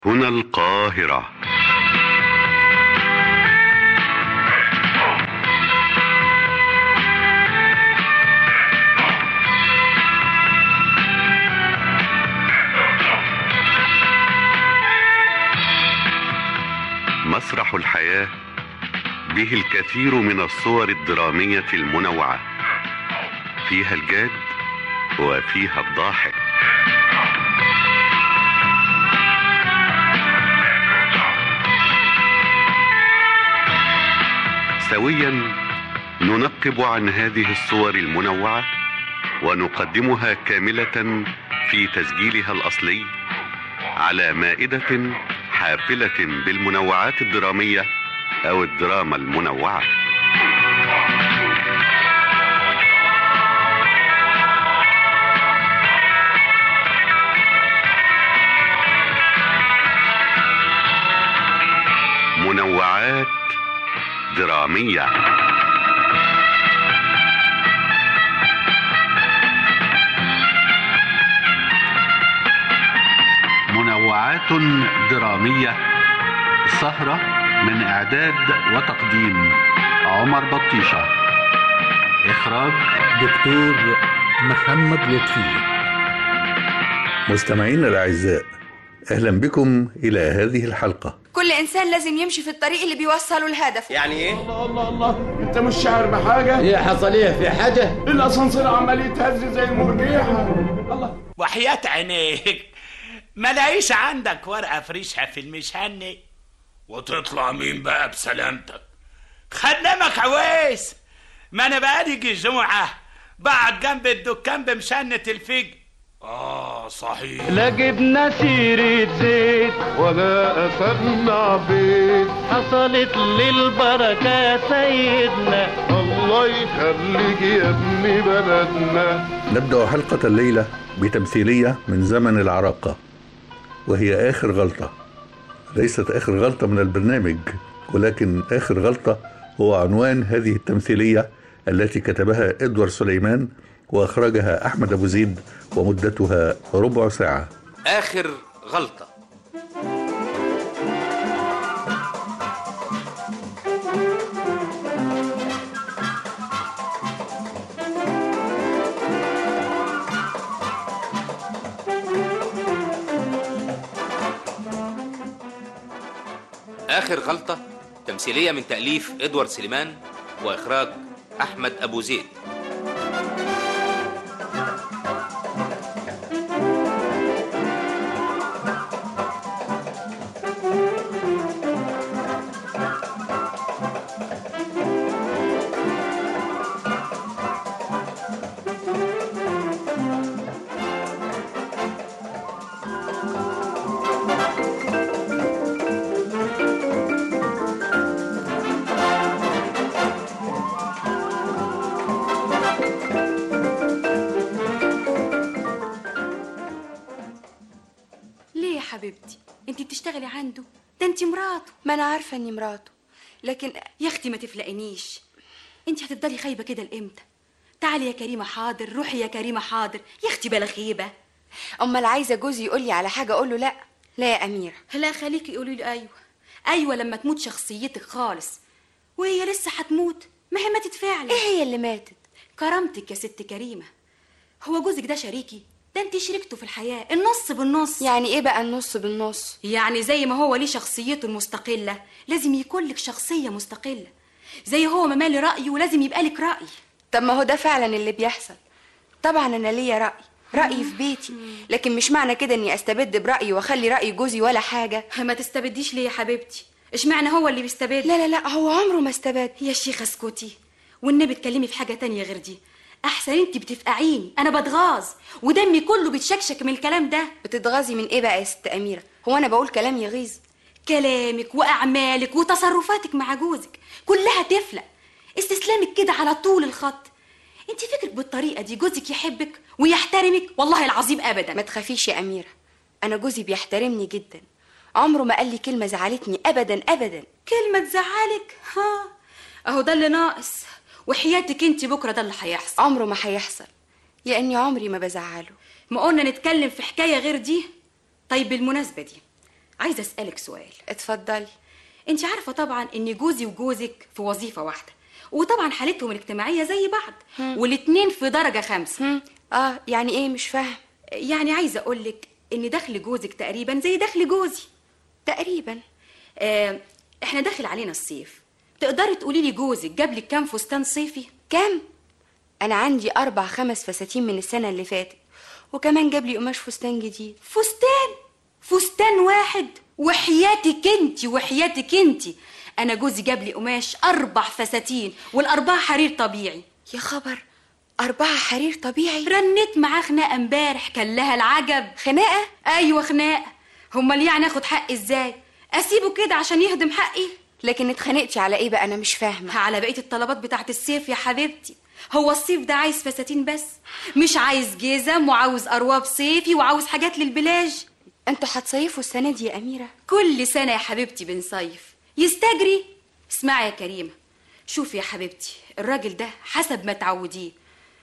هنا القاهرة مسرح الحياة به الكثير من الصور الدرامية المنوعة فيها الجاد وفيها الضاحك سويا ننقب عن هذه الصور المنوعة ونقدمها كاملة في تسجيلها الأصلي على مائدة حافلة بالمنوعات الدرامية أو الدراما المنوعة منوعات درامية منوعات درامية سهرة من إعداد وتقديم عمر بطيشة إخراج دكتور محمد لطفي مستمعينا الأعزاء أهلا بكم إلى هذه الحلقة كل انسان لازم يمشي في الطريق اللي بيوصله لهدفه يعني ايه؟ الله الله الله انت مش شاعر بحاجه ايه حصل ايه في حاجة؟ الاسانسير عمال يتهز زي المرجيحه الله وحياة عينيك ما لاقيش عندك ورقة فريشها في المشهني وتطلع مين بقى بسلامتك خدامك عويس ما انا بقالي يجي جمعة بقعد جنب الدكان بمشنة الفجر اه صحيح لا جبنا سيرة زيت ولا أخدنا بيت حصلت للبركة يا سيدنا الله يخليك يا ابن بلدنا نبدأ حلقة الليلة بتمثيلية من زمن العراقة وهي آخر غلطة ليست آخر غلطة من البرنامج ولكن آخر غلطة هو عنوان هذه التمثيلية التي كتبها إدوار سليمان وأخرجها أحمد أبو زيد ومدتها ربع ساعة آخر غلطة آخر غلطة تمثيلية من تأليف إدوارد سليمان وإخراج أحمد أبو زيد ليه يا حبيبتي انت بتشتغلي عنده ده انت مراته ما انا عارفه اني مراته لكن يا اختي ما تفلقنيش انت هتفضلي خايبه كده لامتى تعالي يا كريمه حاضر روحي يا كريمه حاضر يا اختي بلا خيبه امال عايزه جوزي يقول لي على حاجه اقول له لا لا يا اميره لا خليكي قولي لي ايوه ايوه لما تموت شخصيتك خالص وهي لسه هتموت ما هي ماتت فعلا ايه هي اللي ماتت كرامتك يا ست كريمه هو جوزك ده شريكي ده انت شريكته في الحياه النص بالنص يعني ايه بقى النص بالنص يعني زي ما هو ليه شخصيته المستقله لازم يكون لك شخصيه مستقله زي هو ما مالي رايه ولازم يبقى لك راي طب ما هو ده فعلا اللي بيحصل طبعا انا ليا راي رايي في بيتي لكن مش معنى كده اني استبد برايي واخلي راي جوزي ولا حاجه ما تستبديش ليه يا حبيبتي اشمعنى هو اللي بيستبد لا لا لا هو عمره ما استبد يا شيخه اسكتي والنبي اتكلمي في حاجه تانية غير دي احسن انت بتفقعيني انا بتغاظ ودمي كله بيتشكشك من الكلام ده بتتغاظي من ايه بقى يا ست اميره هو انا بقول كلام يغيظ كلامك واعمالك وتصرفاتك مع جوزك كلها تفلق استسلامك كده على طول الخط انت فكرك بالطريقه دي جوزك يحبك ويحترمك والله العظيم ابدا ما تخافيش يا اميره انا جوزي بيحترمني جدا عمره ما قال لي كلمه زعلتني ابدا ابدا كلمه تزعلك ها اهو ده اللي ناقص وحياتك انت بكره ده اللي هيحصل عمره ما هيحصل لاني عمري ما بزعله ما قلنا نتكلم في حكايه غير دي طيب بالمناسبه دي عايزه اسالك سؤال اتفضلي انت عارفه طبعا ان جوزي وجوزك في وظيفه واحده وطبعا حالتهم الاجتماعيه زي بعض والاتنين في درجه خمسة اه يعني ايه مش فاهم يعني عايزه اقولك ان دخل جوزك تقريبا زي دخل جوزي تقريبا آه احنا داخل علينا الصيف تقدري تقولي لي جوزك جاب لك كام فستان صيفي كام انا عندي اربع خمس فساتين من السنه اللي فاتت وكمان جاب لي قماش فستان جديد فستان فستان واحد وحياتك انت وحياتك انت انا جوزي جاب لي قماش اربع فساتين والاربعه حرير طبيعي يا خبر أربعة حرير طبيعي رنت معاه خناقه امبارح كان لها العجب خناقة؟ ايوه خناقه امال يعني اخد حقي ازاي اسيبه كده عشان يهضم حقي لكن اتخانقتي على ايه بقى انا مش فاهمه على بقيه الطلبات بتاعت الصيف يا حبيبتي هو الصيف ده عايز فساتين بس مش عايز جزم وعاوز ارواب صيفي وعاوز حاجات للبلاج انتوا هتصيفوا السنه دي يا اميره كل سنه يا حبيبتي بنصيف يستجري اسمعي يا كريمه شوفي يا حبيبتي الراجل ده حسب ما تعوديه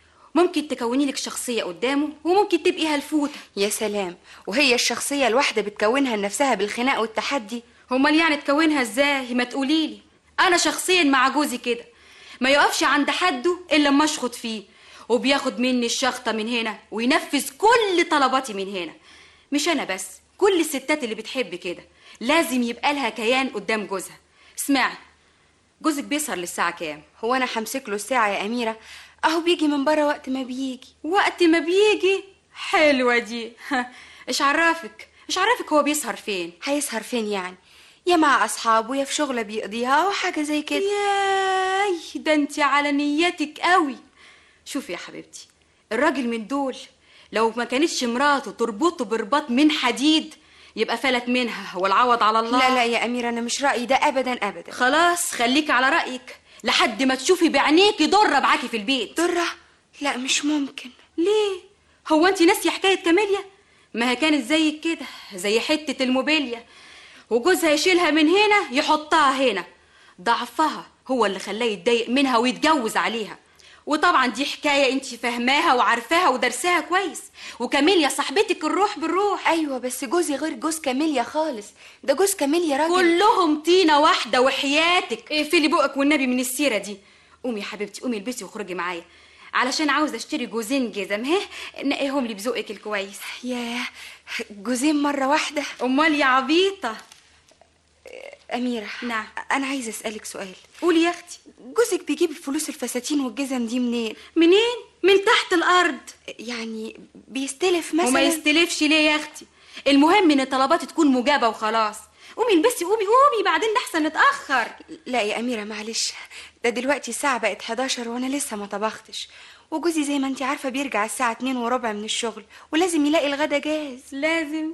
ممكن تكوني لك شخصيه قدامه وممكن تبقي هلفوته يا سلام وهي الشخصيه الواحده بتكونها لنفسها بالخناق والتحدي امال يعني تكونها ازاي ما تقوليلي انا شخصيا مع جوزي كده ما يقفش عند حده الا لما اشخط فيه وبياخد مني الشخطه من هنا وينفذ كل طلباتي من هنا مش انا بس كل الستات اللي بتحب كده لازم يبقى لها كيان قدام جوزها اسمعي جوزك بيسهر للساعه كام هو انا همسك له الساعه يا اميره اهو بيجي من بره وقت ما بيجي وقت ما بيجي حلوه دي ايش عرفك ايش عرفك هو بيسهر فين هيسهر فين يعني يا مع اصحابه يا في شغله بيقضيها او حاجه زي كده ياي ده انت على نيتك قوي شوفي يا حبيبتي الراجل من دول لو ما كانتش مراته تربطه برباط من حديد يبقى فلت منها والعوض على الله لا لا يا اميره انا مش رايي ده ابدا ابدا خلاص خليك على رايك لحد ما تشوفي بعينيكي ضره معاكي في البيت ضره لا مش ممكن ليه هو انت ناسيه حكايه كاميليا ما هي كانت زيك كده زي حته الموبيليا وجوزها يشيلها من هنا يحطها هنا ضعفها هو اللي خلاه يتضايق منها ويتجوز عليها وطبعا دي حكايه انت فاهماها وعارفاها ودرساها كويس وكاميليا صاحبتك الروح بالروح ايوه بس جوزي غير جوز كاميليا خالص ده جوز كاميليا راجل كلهم طينه واحده وحياتك اقفلي بقك والنبي من السيره دي قومي يا حبيبتي قومي البسي واخرجي معايا علشان عاوزه اشتري جوزين جزم ها نقيهم لي بذوقك الكويس ياه جوزين مره واحده امال يا عبيطه اميره نعم انا عايزه اسالك سؤال قولي يا اختي جوزك بيجيب فلوس الفساتين والجزم دي منين منين من تحت الارض يعني بيستلف مثلا وما يستلفش ليه يا اختي المهم ان طلباتي تكون مجابه وخلاص قومي البسي قومي قومي بعدين احسن نتاخر لا يا اميره معلش ده دلوقتي الساعه بقت 11 وانا لسه ما طبختش وجوزي زي ما انت عارفه بيرجع الساعه 2 وربع من الشغل ولازم يلاقي الغدا جاهز لازم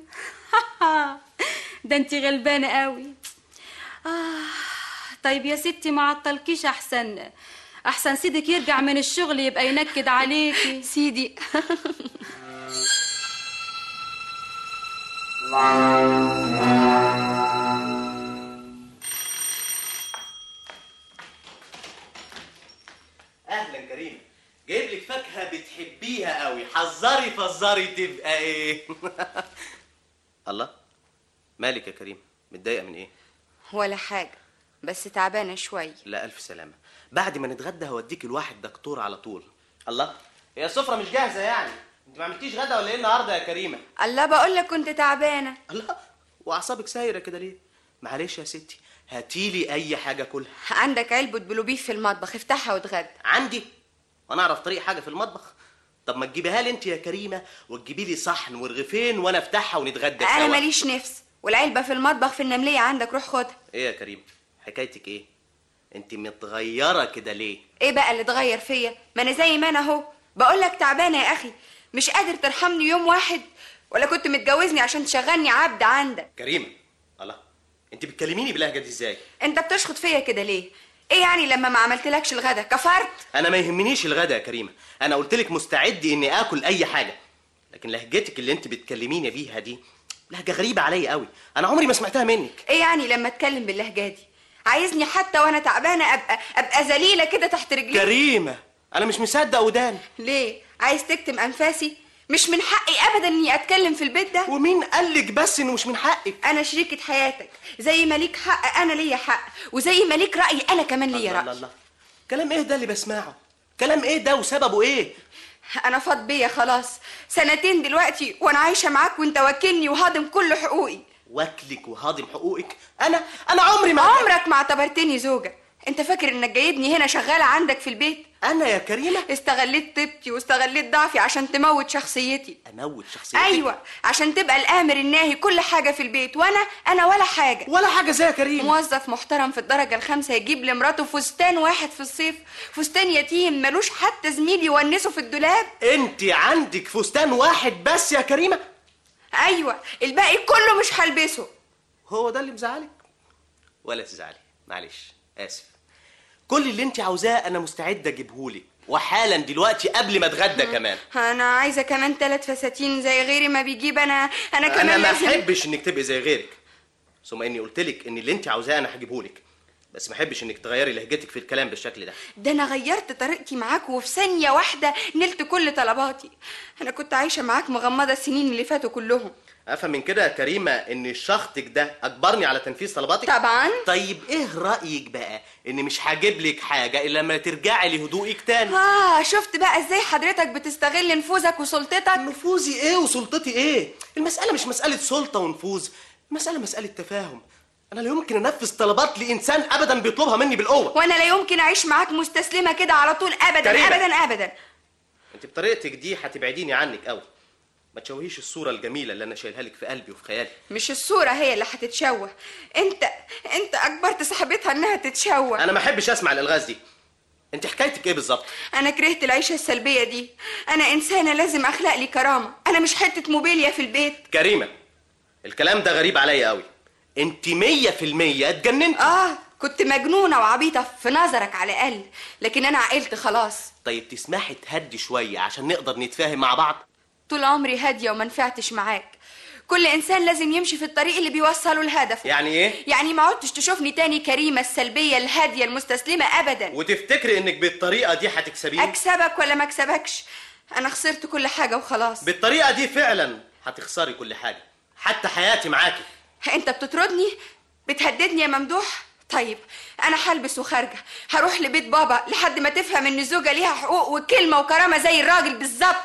ده انت غلبانه قوي آه طيب يا ستي ما عطلكيش احسن احسن سيدك يرجع من الشغل يبقى ينكد عليكي سيدي اهلا كريم جايب لك فاكهه بتحبيها قوي حذري فزري تبقى ايه الله مالك يا كريم متضايقه من ايه ولا حاجه بس تعبانه شويه لا الف سلامه بعد ما نتغدى هوديك الواحد دكتور على طول الله هي السفره مش جاهزه يعني انت ما عملتيش غدا ولا ايه النهارده يا كريمه الله بقول لك كنت تعبانه الله واعصابك سايره كده ليه معلش يا ستي هاتيلي اي حاجه كلها عندك علبه بلوبيف في المطبخ افتحها واتغدى عندي وانا اعرف طريق حاجه في المطبخ طب ما تجيبيها لي انت يا كريمه وتجيبي لي صحن ورغيفين وانا افتحها ونتغدى انا سوا ماليش نفس والعلبه في المطبخ في النمليه عندك روح خدها ايه يا كريم حكايتك ايه انت متغيره كده ليه ايه بقى اللي اتغير فيا ما انا زي ما انا اهو بقول لك تعبانه يا اخي مش قادر ترحمني يوم واحد ولا كنت متجوزني عشان تشغلني عبد عندك كريمه الله انت بتكلميني باللهجه دي ازاي انت بتشخط فيا كده ليه ايه يعني لما ما عملتلكش الغدا كفرت انا ما يهمنيش الغدا يا كريمه انا قلت لك مستعد اني اكل اي حاجه لكن لهجتك اللي انت بتكلميني بيها دي لهجه غريبه عليا قوي انا عمري ما سمعتها منك ايه يعني لما اتكلم باللهجه دي عايزني حتى وانا تعبانه ابقى ابقى ذليله كده تحت رجلي كريمه انا مش مصدق ودان ليه عايز تكتم انفاسي مش من حقي ابدا اني اتكلم في البيت ده ومين قالك بس انه مش من حقك انا شريكة حياتك زي ما ليك حق انا ليا حق وزي ما ليك رأي انا كمان ليا الله الله رأي الله كلام ايه ده اللي بسمعه كلام ايه ده وسببه ايه انا فاض بيا خلاص سنتين دلوقتي وانا عايشة معاك وانت واكلني وهاضم كل حقوقي واكلك وهاضم حقوقك انا انا عمري ما عمرك ما اعتبرتني زوجة انت فاكر انك جايبني هنا شغالة عندك في البيت انا يا كريمة استغليت طيبتي واستغليت ضعفي عشان تموت شخصيتي اموت شخصيتك ايوه عشان تبقى الامر الناهي كل حاجه في البيت وانا انا ولا حاجه ولا حاجه زي يا كريم موظف محترم في الدرجه الخامسه يجيب لمراته فستان واحد في الصيف فستان يتيم ملوش حتى زميل يونسه في الدولاب انت عندك فستان واحد بس يا كريمة ايوه الباقي كله مش هلبسه هو ده اللي مزعلك ولا تزعلي معلش اسف كل اللي انت عاوزاه انا مستعد اجيبهولك وحالا دلوقتي قبل ما اتغدى كمان انا عايزه كمان ثلاث فساتين زي غيري ما بيجيب انا انا كمان انا ما لازم احبش انك تبقي زي غيرك ثم اني قلت لك ان اللي انت عاوزاه انا هجيبهولك بس ما احبش انك تغيري لهجتك في الكلام بالشكل ده ده انا غيرت طريقتي معاك وفي ثانيه واحده نلت كل طلباتي انا كنت عايشه معاك مغمضه السنين اللي فاتوا كلهم افهم من كده يا كريمه ان شخطك ده اجبرني على تنفيذ طلباتك طبعا طيب ايه رايك بقى ان مش هجيب لك حاجه الا لما ترجعي لهدوئك تاني اه شفت بقى ازاي حضرتك بتستغل نفوذك وسلطتك نفوذي ايه وسلطتي ايه المساله مش مساله سلطه ونفوذ المساله مساله تفاهم انا لا يمكن انفذ طلبات لانسان ابدا بيطلبها مني بالقوه وانا لا يمكن اعيش معاك مستسلمه كده على طول ابدا كريمة. ابدا ابدا انت بطريقتك دي هتبعديني عنك قوي ما تشوهيش الصوره الجميله اللي انا شايلها لك في قلبي وفي خيالي مش الصوره هي اللي هتتشوه انت انت اجبرت صاحبتها انها تتشوه انا ما احبش اسمع الالغاز دي انت حكايتك ايه بالظبط انا كرهت العيشه السلبيه دي انا انسانه لازم اخلق لي كرامه انا مش حته موبيليا في البيت كريمه الكلام ده غريب عليا قوي انت مية في المية اتجننت اه كنت مجنونه وعبيطه في نظرك على الاقل لكن انا عقلت خلاص طيب تسمحي تهدي شويه عشان نقدر نتفاهم مع بعض طول عمري هاديه وما نفعتش معاك كل انسان لازم يمشي في الطريق اللي بيوصله لهدفه يعني ايه يعني ما عدتش تشوفني تاني كريمه السلبيه الهاديه المستسلمه ابدا وتفتكري انك بالطريقه دي هتكسبيني اكسبك ولا ما اكسبكش انا خسرت كل حاجه وخلاص بالطريقه دي فعلا هتخسري كل حاجه حتى حياتي معاكي انت بتطردني بتهددني يا ممدوح طيب انا هلبس وخارجه هروح لبيت بابا لحد ما تفهم ان الزوجه ليها حقوق وكلمه وكرامه زي الراجل بالظبط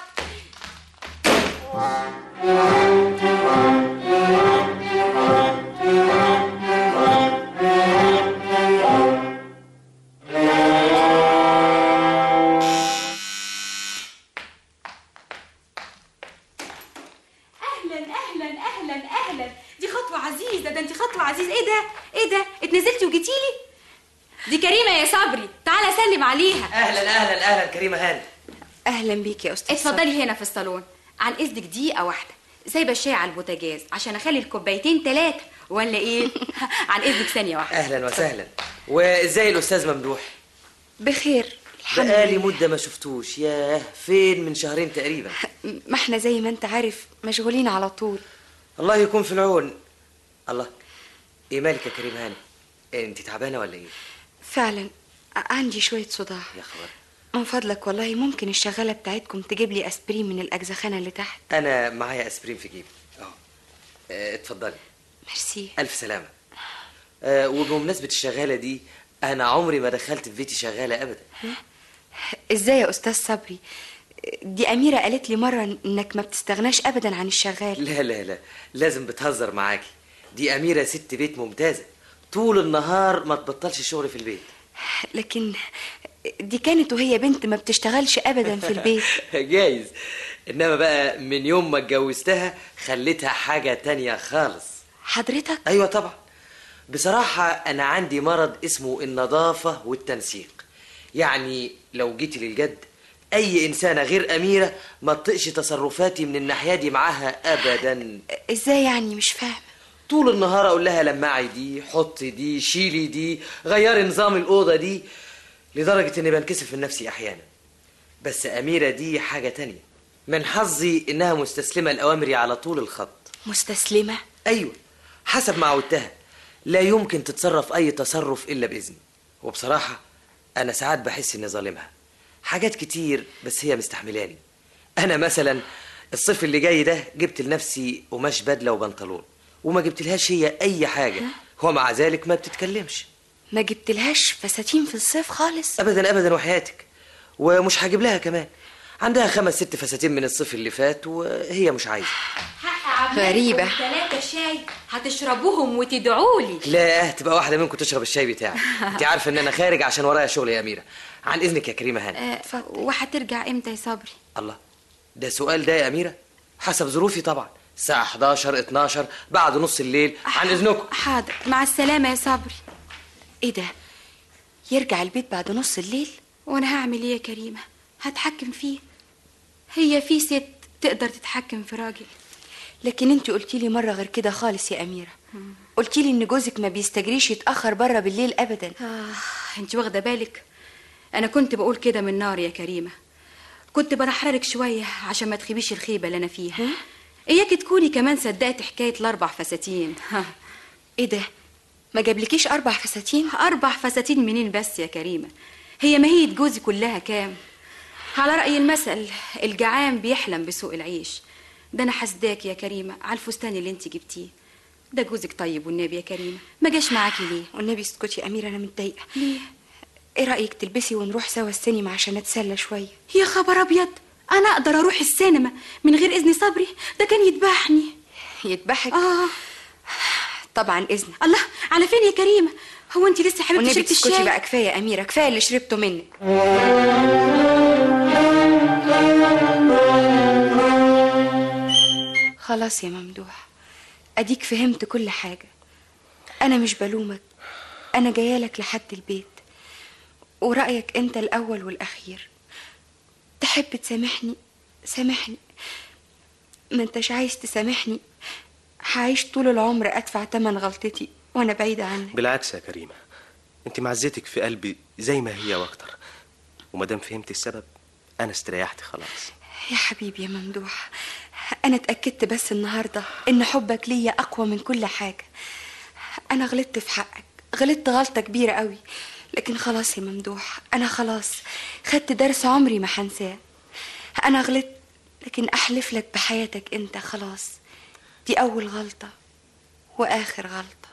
اهلا اهلا اهلا اهلا دي خطوه عزيزه ده انت خطوه عزيزه ايه ده ايه ده اتنزلتي وجيتيلي دي كريمه يا صبري تعالى سلم عليها اهلا اهلا اهلا كريمه هاني اهلا بيك يا استاذ اتفضلي هنا في الصالون عن اذنك دقيقه واحده سايبه الشاي على البوتاجاز عشان اخلي الكوبايتين ثلاثه ولا ايه عن اذنك ثانيه واحده اهلا وسهلا وازاي الاستاذ ممدوح بخير الحمد بقالي لله مده ما شفتوش ياه فين من شهرين تقريبا ما احنا زي ما انت عارف مشغولين على طول الله يكون في العون الله ايه مالك يا كريم هاني انت تعبانه ولا ايه فعلا ع- عندي شويه صداع يا خبر من فضلك والله ممكن الشغاله بتاعتكم تجيب لي اسبرين من الاجزخانه اللي تحت انا معايا اسبرين في جيبي اهو آه، اتفضلي ميرسي الف سلامه آه وبمناسبه الشغاله دي انا عمري ما دخلت في بيتي شغاله ابدا ازاي يا استاذ صبري دي اميره قالت لي مره انك ما بتستغناش ابدا عن الشغال لا لا لا لازم بتهزر معاكي دي اميره ست بيت ممتازه طول النهار ما تبطلش شغل في البيت لكن دي كانت وهي بنت ما بتشتغلش ابدا في البيت جايز انما بقى من يوم ما اتجوزتها خليتها حاجه تانية خالص حضرتك ايوه طبعا بصراحه انا عندي مرض اسمه النظافه والتنسيق يعني لو جيتي للجد اي انسانه غير اميره ما تطقش تصرفاتي من الناحيه دي معاها ابدا ازاي يعني مش فاهم طول النهار اقول لها لمعي دي حطي دي شيلي دي غيري نظام الاوضه دي لدرجه اني بنكسف من نفسي احيانا بس اميره دي حاجه تانية من حظي انها مستسلمه لاوامري على طول الخط مستسلمه ايوه حسب ما عودتها لا يمكن تتصرف اي تصرف الا باذني وبصراحه انا ساعات بحس اني ظالمها حاجات كتير بس هي مستحملاني انا مثلا الصيف اللي جاي ده جبت لنفسي قماش بدله وبنطلون وما جبتلهاش هي اي حاجه ومع ذلك ما بتتكلمش ما جبتلهاش فساتين في الصيف خالص ابدا ابدا وحياتك ومش هجيب لها كمان عندها خمس ست فساتين من الصيف اللي فات وهي مش عايزه غريبة. ثلاثة شاي هتشربوهم وتدعوا لي لا تبقى واحده منكم تشرب الشاي بتاعي انت عارفه ان انا خارج عشان ورايا شغل يا اميره عن اذنك يا كريمه هاني آه، وهترجع امتى يا صبري الله ده سؤال ده يا اميره حسب ظروفي طبعا الساعه 11 12 بعد نص الليل عن اذنكم حاضر مع السلامة يا صبري ايه ده يرجع البيت بعد نص الليل وانا هعمل ايه يا كريمة هتحكم فيه هي في ست تقدر تتحكم في راجل لكن انت قلتي لي مره غير كده خالص يا اميره قلتي لي ان جوزك ما بيستجريش يتاخر بره بالليل ابدا آه انت واخدة بالك انا كنت بقول كده من نار يا كريمة كنت برحرلك شوية عشان ما تخيبيش الخيبة اللي انا فيها اياك تكوني كمان صدقت حكاية الاربع فساتين ايه ده ما جابلكيش اربع فساتين اربع فساتين منين بس يا كريمة هي ماهية جوزي كلها كام على رأي المثل الجعان بيحلم بسوء العيش ده انا حسداك يا كريمة على الفستان اللي انت جبتيه ده جوزك طيب والنبي يا كريمة ما جاش معاكي ليه والنبي اسكتي يا اميره انا متضايقه ليه ايه رايك تلبسي ونروح سوا السينما عشان نتسلى شويه يا خبر ابيض انا اقدر اروح السينما من غير اذن صبري ده كان يذبحني يذبحك اه طبعا اذن الله على فين يا كريمه هو انت لسه حبيبتي والنبي شربتي تسكتي الشاي بقى كفايه يا اميره كفايه اللي شربته منك خلاص يا ممدوح اديك فهمت كل حاجه انا مش بلومك انا جايالك لحد البيت ورايك انت الاول والاخير تحب تسامحني سامحني ما انتش عايز تسامحني هعيش طول العمر ادفع تمن غلطتي وانا بعيده عنك بالعكس يا كريمه انت معزتك في قلبي زي ما هي واكتر ومادام فهمت السبب انا استريحت خلاص يا حبيبي يا ممدوح انا اتاكدت بس النهارده ان حبك ليا اقوى من كل حاجه انا غلطت في حقك غلطت غلطه كبيره قوي لكن خلاص يا ممدوح انا خلاص خدت درس عمري ما هنساه انا غلطت لكن احلف لك بحياتك انت خلاص دي اول غلطه واخر غلطه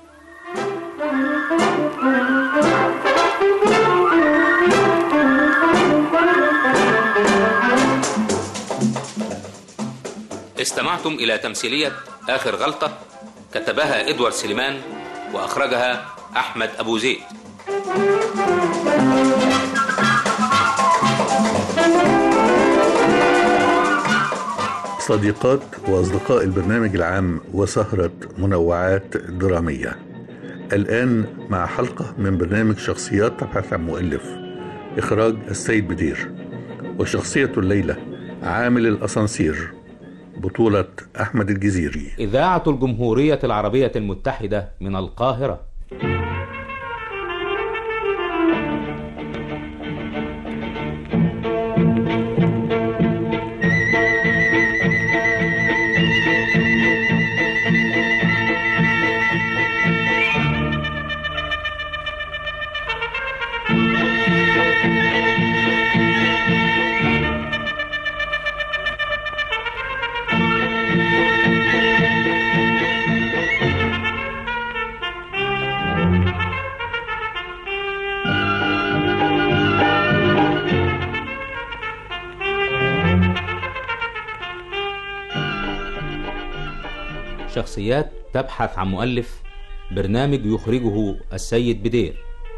استمعتم إلى تمثيلية آخر غلطة كتبها إدوارد سليمان وأخرجها أحمد أبو زيد صديقات وأصدقاء البرنامج العام وسهرة منوعات درامية الآن مع حلقة من برنامج شخصيات تبحث عن مؤلف إخراج السيد بدير وشخصية الليلة عامل الأسانسير بطولة أحمد الجزيري إذاعة الجمهورية العربية المتحدة من القاهرة شخصيات تبحث عن مؤلف برنامج يخرجه السيد بدير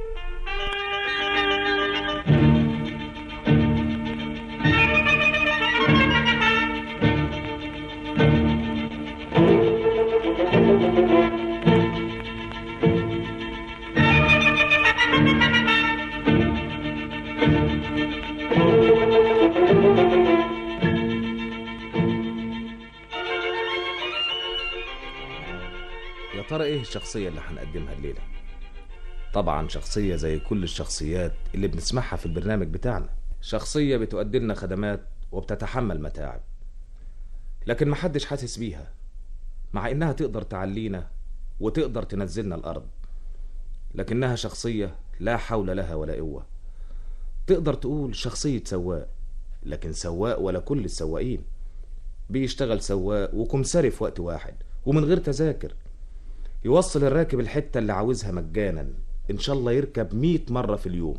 يا ترى ايه الشخصية اللي هنقدمها الليلة؟ طبعا شخصية زي كل الشخصيات اللي بنسمعها في البرنامج بتاعنا شخصية بتؤدي لنا خدمات وبتتحمل متاعب لكن محدش حاسس بيها مع انها تقدر تعلينا وتقدر تنزلنا الارض لكنها شخصية لا حول لها ولا قوة تقدر تقول شخصية سواق لكن سواق ولا كل السواقين بيشتغل سواق وكمساري في وقت واحد ومن غير تذاكر يوصل الراكب الحتة اللي عاوزها مجانا إن شاء الله يركب مية مرة في اليوم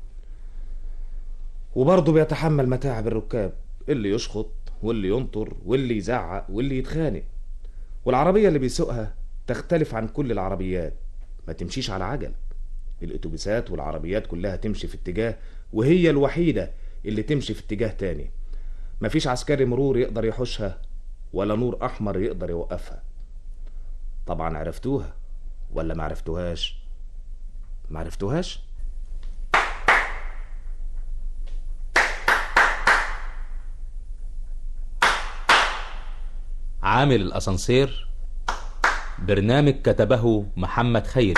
وبرضه بيتحمل متاعب الركاب اللي يشخط واللي ينطر واللي يزعق واللي يتخانق والعربية اللي بيسوقها تختلف عن كل العربيات ما تمشيش على عجل الاتوبيسات والعربيات كلها تمشي في اتجاه وهي الوحيدة اللي تمشي في اتجاه تاني مفيش عسكري مرور يقدر يحوشها ولا نور أحمر يقدر يوقفها طبعا عرفتوها ولا ما عرفتوهاش ما عرفتوهاش عامل الأسانسير برنامج كتبه محمد خيري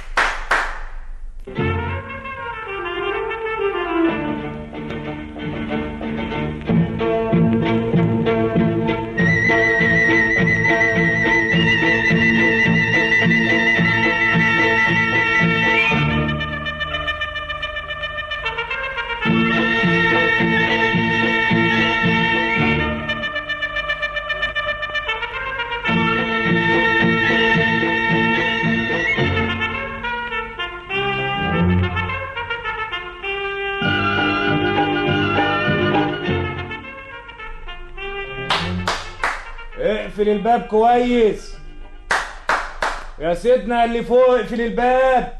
اقفل الباب كويس يا سيدنا اللي فوق اقفل الباب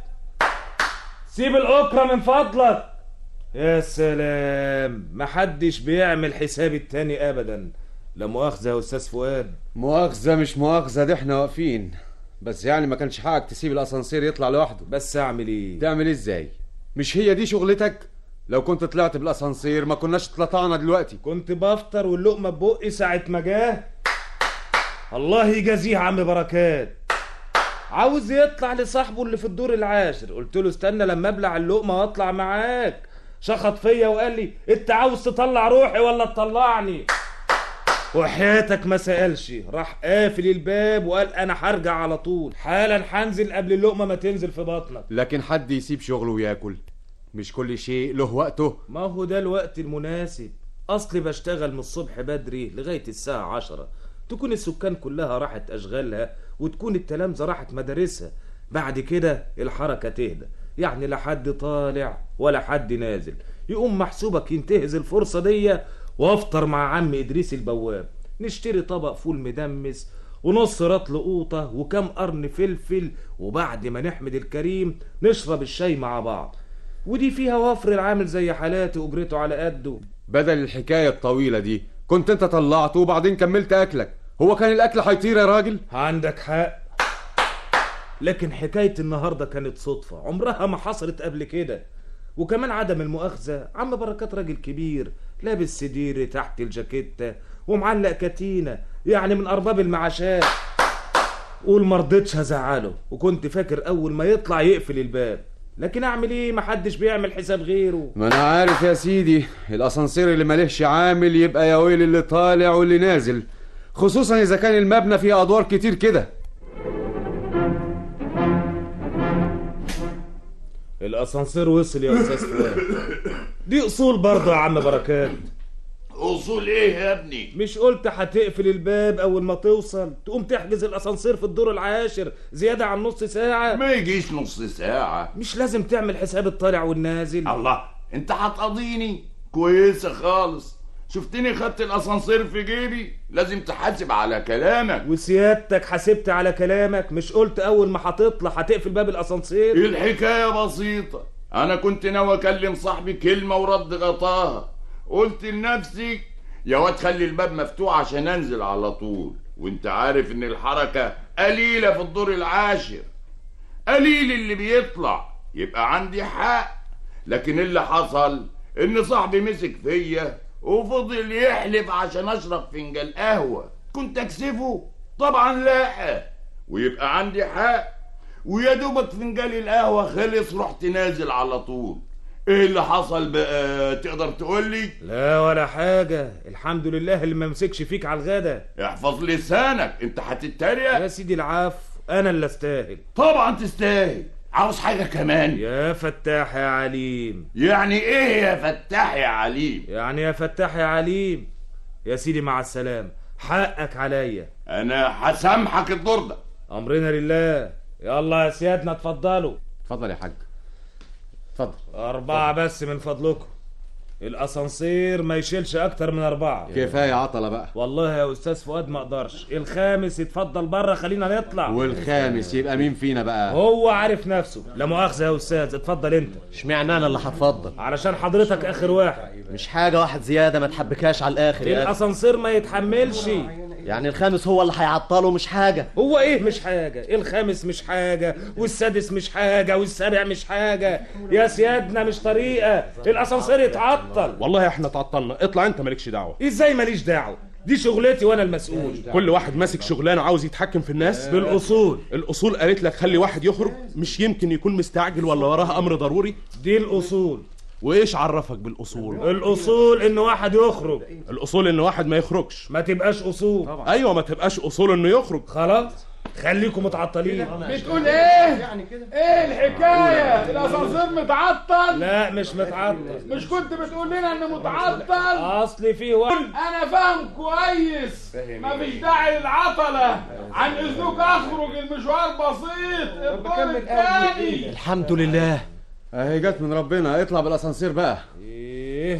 سيب الأكرة من فضلك يا سلام محدش بيعمل حساب التاني ابدا لا مؤاخذة يا استاذ فؤاد مؤاخذة مش مؤاخذة دي احنا واقفين بس يعني ما كانش حقك تسيب الاسانسير يطلع لوحده بس اعمل ايه تعمل ايه ازاي مش هي دي شغلتك لو كنت طلعت بالاسانسير ما كناش اتلطعنا دلوقتي كنت بفطر واللقمة ببقي ساعة ما جاه الله يجازيه عم بركات عاوز يطلع لصاحبه اللي في الدور العاشر قلت له استنى لما ابلع اللقمة واطلع معاك شخط فيا وقال لي انت عاوز تطلع روحي ولا تطلعني وحياتك ما سألش راح قافل الباب وقال انا هرجع على طول حالا هنزل قبل اللقمة ما تنزل في بطنك لكن حد يسيب شغله وياكل مش كل شيء له وقته ما هو ده الوقت المناسب اصلي بشتغل من الصبح بدري لغاية الساعة عشرة تكون السكان كلها راحت اشغالها وتكون التلامذة راحت مدارسها بعد كده الحركة تهدى يعني لا حد طالع ولا حد نازل يقوم محسوبك ينتهز الفرصة دي وافطر مع عم ادريس البواب نشتري طبق فول مدمس ونص رطل قوطة وكم قرن فلفل وبعد ما نحمد الكريم نشرب الشاي مع بعض ودي فيها وفر العامل زي حالاتي اجرته على قده بدل الحكاية الطويلة دي كنت انت طلعته وبعدين كملت اكلك هو كان الاكل هيطير يا راجل عندك حق لكن حكاية النهاردة كانت صدفة عمرها ما حصلت قبل كده وكمان عدم المؤاخذة عم بركات راجل كبير لابس سديري تحت الجاكيتة ومعلق كتينة يعني من أرباب المعاشات قول مرضتش هزعله وكنت فاكر أول ما يطلع يقفل الباب لكن أعمل إيه محدش بيعمل حساب غيره ما انا عارف يا سيدي الاسانسير اللي مالهش عامل يبقى يا ويل اللي طالع واللي نازل خصوصا اذا كان المبنى فيه ادوار كتير كده الأسانسير وصل يا أستاذ فؤاد دي أصول برضه يا عم بركات اصول ايه يا ابني مش قلت هتقفل الباب أول ما توصل تقوم تحجز الأسانسير في الدور العاشر زيادة عن نص ساعة ما يجيش نص ساعة مش لازم تعمل حساب الطالع والنازل الله انت هتقضيني كويسة خالص شفتني خدت الاسانسير في جيبي لازم تحاسب على كلامك وسيادتك حاسبت على كلامك مش قلت أول ما هتطلع هتقفل باب الأسانسير الحكاية بسيطة انا كنت ناوي اكلم صاحبي كلمة ورد غطاها قلت لنفسي يا واد خلي الباب مفتوح عشان انزل على طول وانت عارف ان الحركة قليلة في الدور العاشر قليل اللي بيطلع يبقى عندي حق لكن اللي حصل ان صاحبي مسك فيا وفضل يحلف عشان اشرب فنجان قهوة كنت اكسفه طبعا لا ويبقى عندي حق ويا دوبك فنجان القهوة خلص رحت نازل على طول ايه اللي حصل بقى تقدر تقول لي لا ولا حاجة الحمد لله اللي ما مسكش فيك على الغدا احفظ لسانك انت هتتريق يا سيدي العفو أنا اللي أستاهل طبعا تستاهل عاوز حاجة كمان يا فتاح يا عليم يعني ايه يا فتاح يا عليم يعني يا فتاح يا عليم يا سيدي مع السلامة حقك عليا انا هسامحك الدور ده امرنا لله يلا يا سيادنا اتفضلوا اتفضل يا حاج اتفضل أربعة بس من فضلكم الأسانسير ما يشيلش أكتر من أربعة كفايه عطله بقى والله يا أستاذ فؤاد ما أقدرش الخامس يتفضل بره خلينا نطلع والخامس يبقى مين فينا بقى هو عارف نفسه لا مؤاخذة يا أستاذ اتفضل أنت اشمعنى انا اللي هتفضل علشان حضرتك آخر واحد مش حاجه واحد زياده ما تحبكاش على الاخر يا أخي. الأسانسير ما يتحملش يعني الخامس هو اللي هيعطله مش حاجه هو ايه مش حاجة الخامس مش حاجة والسادس مش حاجة والسابع مش حاجة يا سيادنا مش طريقة الاسانسير يتعطل والله احنا تعطلنا اطلع انت مالكش دعوه ازاي ماليش دعوة دي شغلتي وانا المسؤول كل واحد ماسك شغلانه عاوز يتحكم في الناس بالاصول الاصول قالت لك خلي واحد يخرج مش يمكن يكون مستعجل ولا وراه امر ضروري دي الاصول وايش عرفك بالاصول الاصول ان واحد يخرج الاصول ان واحد ما يخرجش ما تبقاش اصول ايوه ما تبقاش اصول انه يخرج خلاص خليكم متعطلين بتقول ايه ايه الحكايه الاسانسير متعطل لا مش متعطل مش كنت بتقول لنا انه متعطل اصل في واحد انا فاهم كويس مفيش داعي للعطله عن اذنك اخرج المشوار بسيط الدور الثاني الحمد لله اهي جت من ربنا اطلع بالاسانسير بقى ايه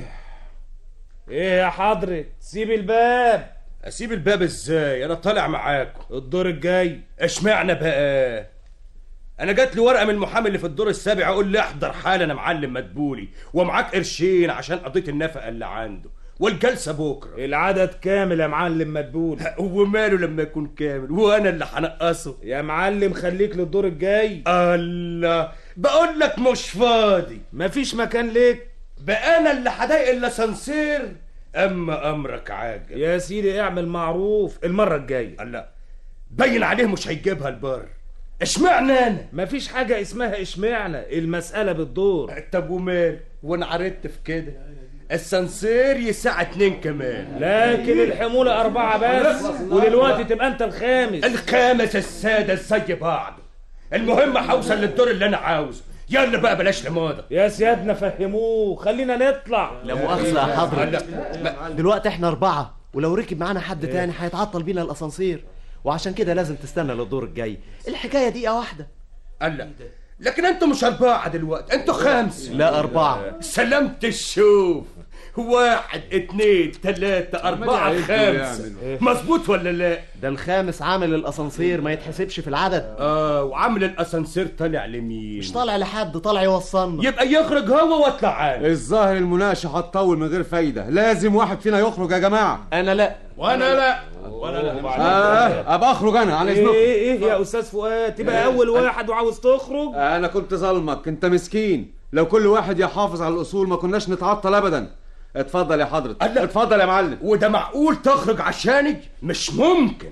ايه يا حضرة سيب الباب اسيب الباب ازاي انا طالع معاكم الدور الجاي اشمعنى بقى انا جات لي ورقه من المحامي اللي في الدور السابع اقول لي احضر حالا انا معلم مدبولي ومعاك قرشين عشان قضيه النفقه اللي عنده والجلسه بكره العدد كامل يا معلم مدبول وماله لما يكون كامل وانا اللي هنقصه يا معلم خليك للدور الجاي الله بقول لك مش فاضي مفيش مكان ليك بقى انا اللي هضايق الاسانسير اما امرك عاجل يا سيدي اعمل معروف المره الجايه الله باين عليه مش هيجيبها البر اشمعنى انا مفيش حاجه اسمها اشمعنى المساله بالدور طب ومال وانا عرفت في كده السانسير يساع اتنين كمان لكن الحمولة أربعة بس ودلوقتي تبقى أنت الخامس الخامس السادس زي بعض المهم هوصل للدور اللي أنا عاوزه يلا بقى بلاش لماضة يا سيادنا فهموه خلينا نطلع لا مؤاخذة يا حضرة دلوقتي احنا أربعة ولو ركب معانا حد تاني هيتعطل بينا الأسانسير وعشان كده لازم تستنى للدور الجاي الحكاية دقيقة واحدة الله لكن انتوا مش أربعة دلوقتي انتوا خمس لا أربعة سلامة الشوف واحد اتنين تلاتة أربعة خمسة مظبوط ولا لا؟ ده الخامس عامل الأسانسير ما يتحسبش في العدد اه وعامل الأسانسير طالع لمين؟ مش طالع لحد طالع يوصلنا يبقى يخرج هو واطلع انا الظاهر المناقشه هتطول من غير فايده لازم واحد فينا يخرج يا جماعه انا لا وانا لا وانا لا آه ابقى اخرج انا على إيه اذنكم إيه يا أستاذ فؤاد تبقى أول واحد وعاوز تخرج انا كنت ظلمك انت مسكين لو كل واحد يحافظ على الاصول ما كناش نتعطل ابدا اتفضل يا حضرة اتفضل يا معلم وده معقول تخرج عشاني مش ممكن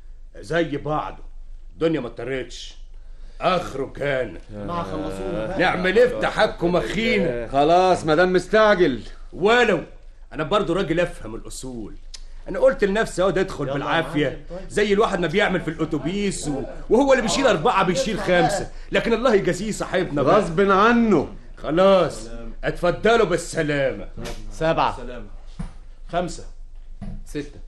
زي بعضه الدنيا ما اضطرتش اخرج انا ما خلصونا نعمل ايه في تحكم اخينا خلاص ما دام مستعجل ولو انا برضو راجل افهم الاصول انا قلت لنفسي اهو ده ادخل بالعافيه زي الواحد ما بيعمل في الاتوبيس و... وهو اللي بيشيل اربعه بيشيل خمسه لكن الله يجازيه صاحبنا بقى. غصب عنه خلاص اتفضلوا بالسلامه سبعة خمسه ستة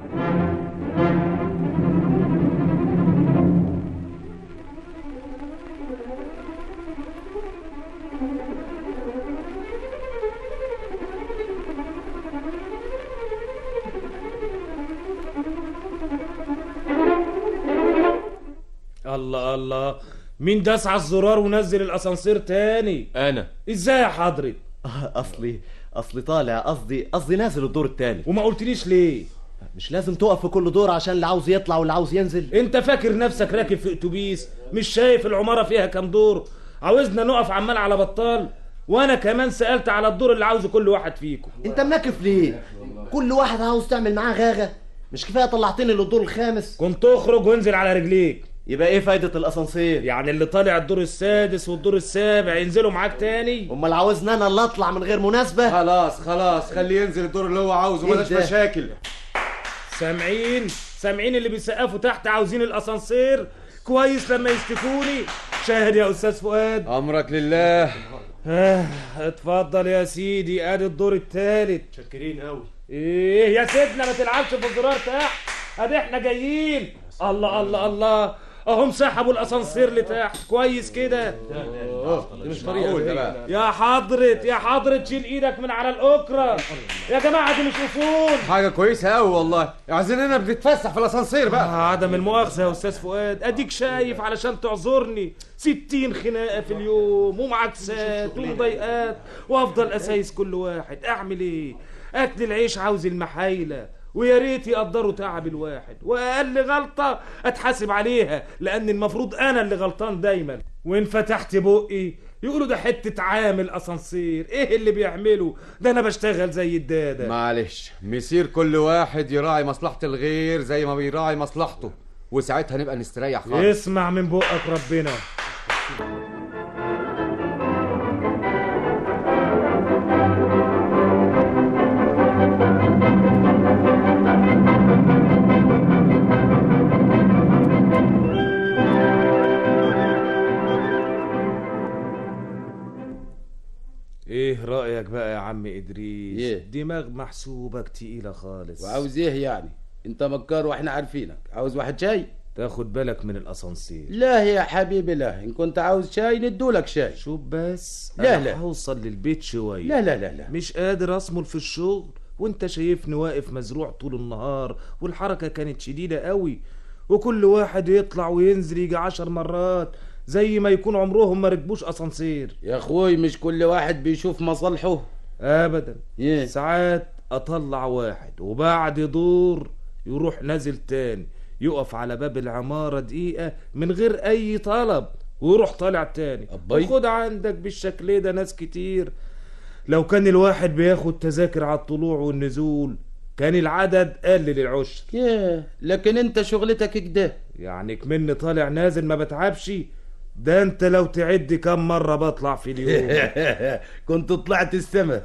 الله الله مين داس على الزرار ونزل الأسانسير تاني أنا إزاي يا حضرة أصلي أصلي طالع قصدي قصدي نازل الدور التاني وما قلتليش ليه مش لازم تقف في كل دور عشان اللي عاوز يطلع واللي عاوز ينزل انت فاكر نفسك راكب في اتوبيس مش شايف العمارة فيها كام دور عاوزنا نقف عمال على بطال وانا كمان سألت على الدور اللي عاوزه كل واحد فيكم انت منكف ليه كل واحد عاوز تعمل معاه غاغة مش كفاية طلعتني للدور الخامس كنت اخرج وانزل على رجليك يبقى ايه فايدة الاسانسير يعني اللي طالع الدور السادس والدور السابع ينزلوا معاك تاني امال عاوزنا انا اللي اطلع من غير مناسبة خلاص خلاص خليه ينزل الدور اللي هو عاوزه إيه بلاش ده؟ مشاكل سامعين سامعين اللي بيسقفوا تحت عاوزين الاسانسير كويس لما يشتكوني شاهد يا استاذ فؤاد امرك لله آه اتفضل يا سيدي ادي الدور التالت شاكرين قوي ايه يا سيدنا ما تلعبش في الزرار تحت ادي احنا جايين الله الله الله اهم سحبوا الاسانسير لتحت كويس كده دي مش طريقه ده بقى يا حضرة يا حضرة شيل ايدك من على الاكرة يا جماعة دي مش افون حاجه كويسه قوي والله عايزيننا بنتفسح في الاسانسير بقى عدم المؤاخذة يا استاذ فؤاد اديك شايف علشان تعذرني ستين خناقة في اليوم ومعاكسات ومضايقات وافضل اسايس كل واحد اعمل ايه اكل العيش عاوز المحايلة ويا ريت يقدروا تعب الواحد واقل غلطة اتحاسب عليها لان المفروض انا اللي غلطان دايما وان فتحت بقي يقولوا ده حتة عامل اسانسير ايه اللي بيعمله ده انا بشتغل زي الدادة معلش مسير كل واحد يراعي مصلحه الغير زي ما بيراعي مصلحته وساعتها نبقى نستريح خالص اسمع من بقك ربنا ايه رأيك بقى يا عم ادريس إيه؟ دماغ محسوبك تقيلة خالص وعاوز ايه يعني انت مكار واحنا عارفينك عاوز واحد شاي تاخد بالك من الاسانسير لا يا حبيبي لا ان كنت عاوز شاي ندولك شاي شوف بس لا أنا لا هوصل للبيت شوية لا لا لا لا مش قادر اصمل في الشغل وانت شايفني واقف مزروع طول النهار والحركة كانت شديدة قوي وكل واحد يطلع وينزل يجي عشر مرات زي ما يكون عمرهم ما ركبوش اسانسير يا اخوي مش كل واحد بيشوف مصالحه ابدا إيه؟ ساعات اطلع واحد وبعد دور يروح نازل تاني يقف على باب العمارة دقيقة من غير اي طلب ويروح طالع تاني أبي. وخد عندك بالشكل ده ناس كتير لو كان الواحد بياخد تذاكر على الطلوع والنزول كان العدد قلل العشر ياه لكن انت شغلتك كده يعني كمن طالع نازل ما بتعبش ده انت لو تعد كم مرة بطلع في اليوم كنت طلعت السما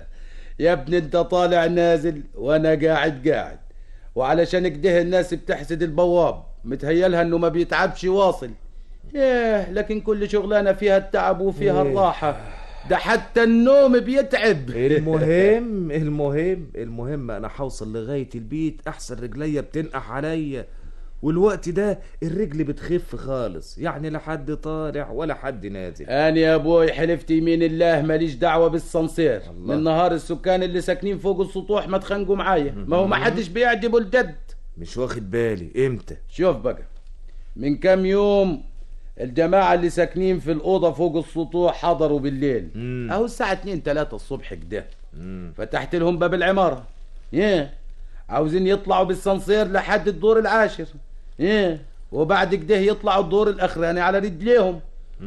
يا ابني انت طالع نازل وانا قاعد قاعد وعلشان كده الناس بتحسد البواب متهيلها انه ما بيتعبش واصل ياه لكن كل شغلانه فيها التعب وفيها إيه. الراحه ده حتى النوم بيتعب المهم المهم المهم انا هوصل لغاية البيت احسن رجليا بتنقح عليا والوقت ده الرجل بتخف خالص يعني لا حد طالع ولا حد نازل انا يا ابوي حلفت يمين الله ماليش دعوه بالصنصير من نهار السكان اللي ساكنين فوق السطوح ما تخانقوا معايا ما هو ما حدش بيعجبه الجد مش واخد بالي امتى شوف بقى من كام يوم الجماعة اللي ساكنين في الأوضة فوق السطوح حضروا بالليل أهو الساعة 2 3 الصبح كده فتحت لهم باب العمارة ايه عاوزين يطلعوا بالسنسير لحد الدور العاشر ايه وبعد كده يطلعوا الدور الأخراني على رجليهم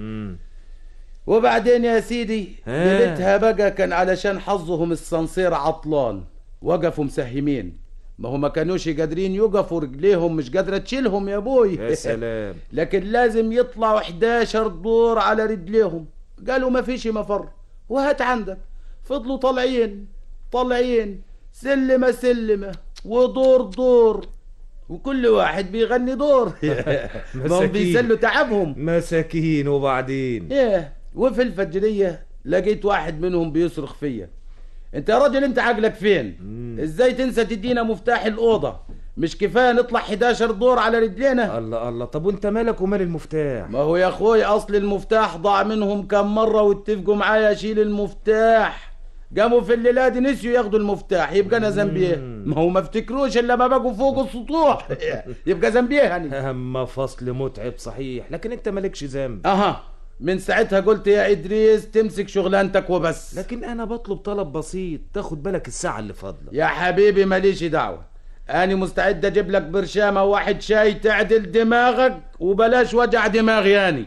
وبعدين يا سيدي آه. ليلتها بقى كان علشان حظهم السنسير عطلان وقفوا مسهمين ما هو ما كانوش قادرين يقفوا رجليهم مش قادرة تشيلهم يا ابوي يا سلام لكن لازم يطلعوا 11 دور على رجليهم قالوا ما فيش مفر وهات عندك فضلوا طالعين طالعين سلمة سلمة ودور دور وكل واحد بيغني دور ما هم بيسلوا تعبهم مساكين وبعدين ايه وفي الفجرية لقيت واحد منهم بيصرخ فيا انت يا راجل انت عقلك فين ازاي تنسى تدينا مفتاح الأوضة مش كفاية نطلع 11 دور على رجلينا الله الله طب وانت مالك ومال المفتاح ما هو يا اخوي اصل المفتاح ضاع منهم كم مرة واتفقوا معايا اشيل المفتاح قاموا في الليلة دي نسيوا ياخدوا المفتاح يبقى انا ذنبي ايه ما هو ما افتكروش الا ما بقوا فوق السطوح يبقى ذنبي ايه يعني اما فصل متعب صحيح لكن انت مالكش ذنب اها من ساعتها قلت يا ادريس تمسك شغلانتك وبس لكن انا بطلب طلب بسيط تاخد بالك الساعة اللي فاضلة يا حبيبي ماليش دعوة أنا مستعد أجيب لك برشامة واحد شاي تعدل دماغك وبلاش وجع دماغ ياني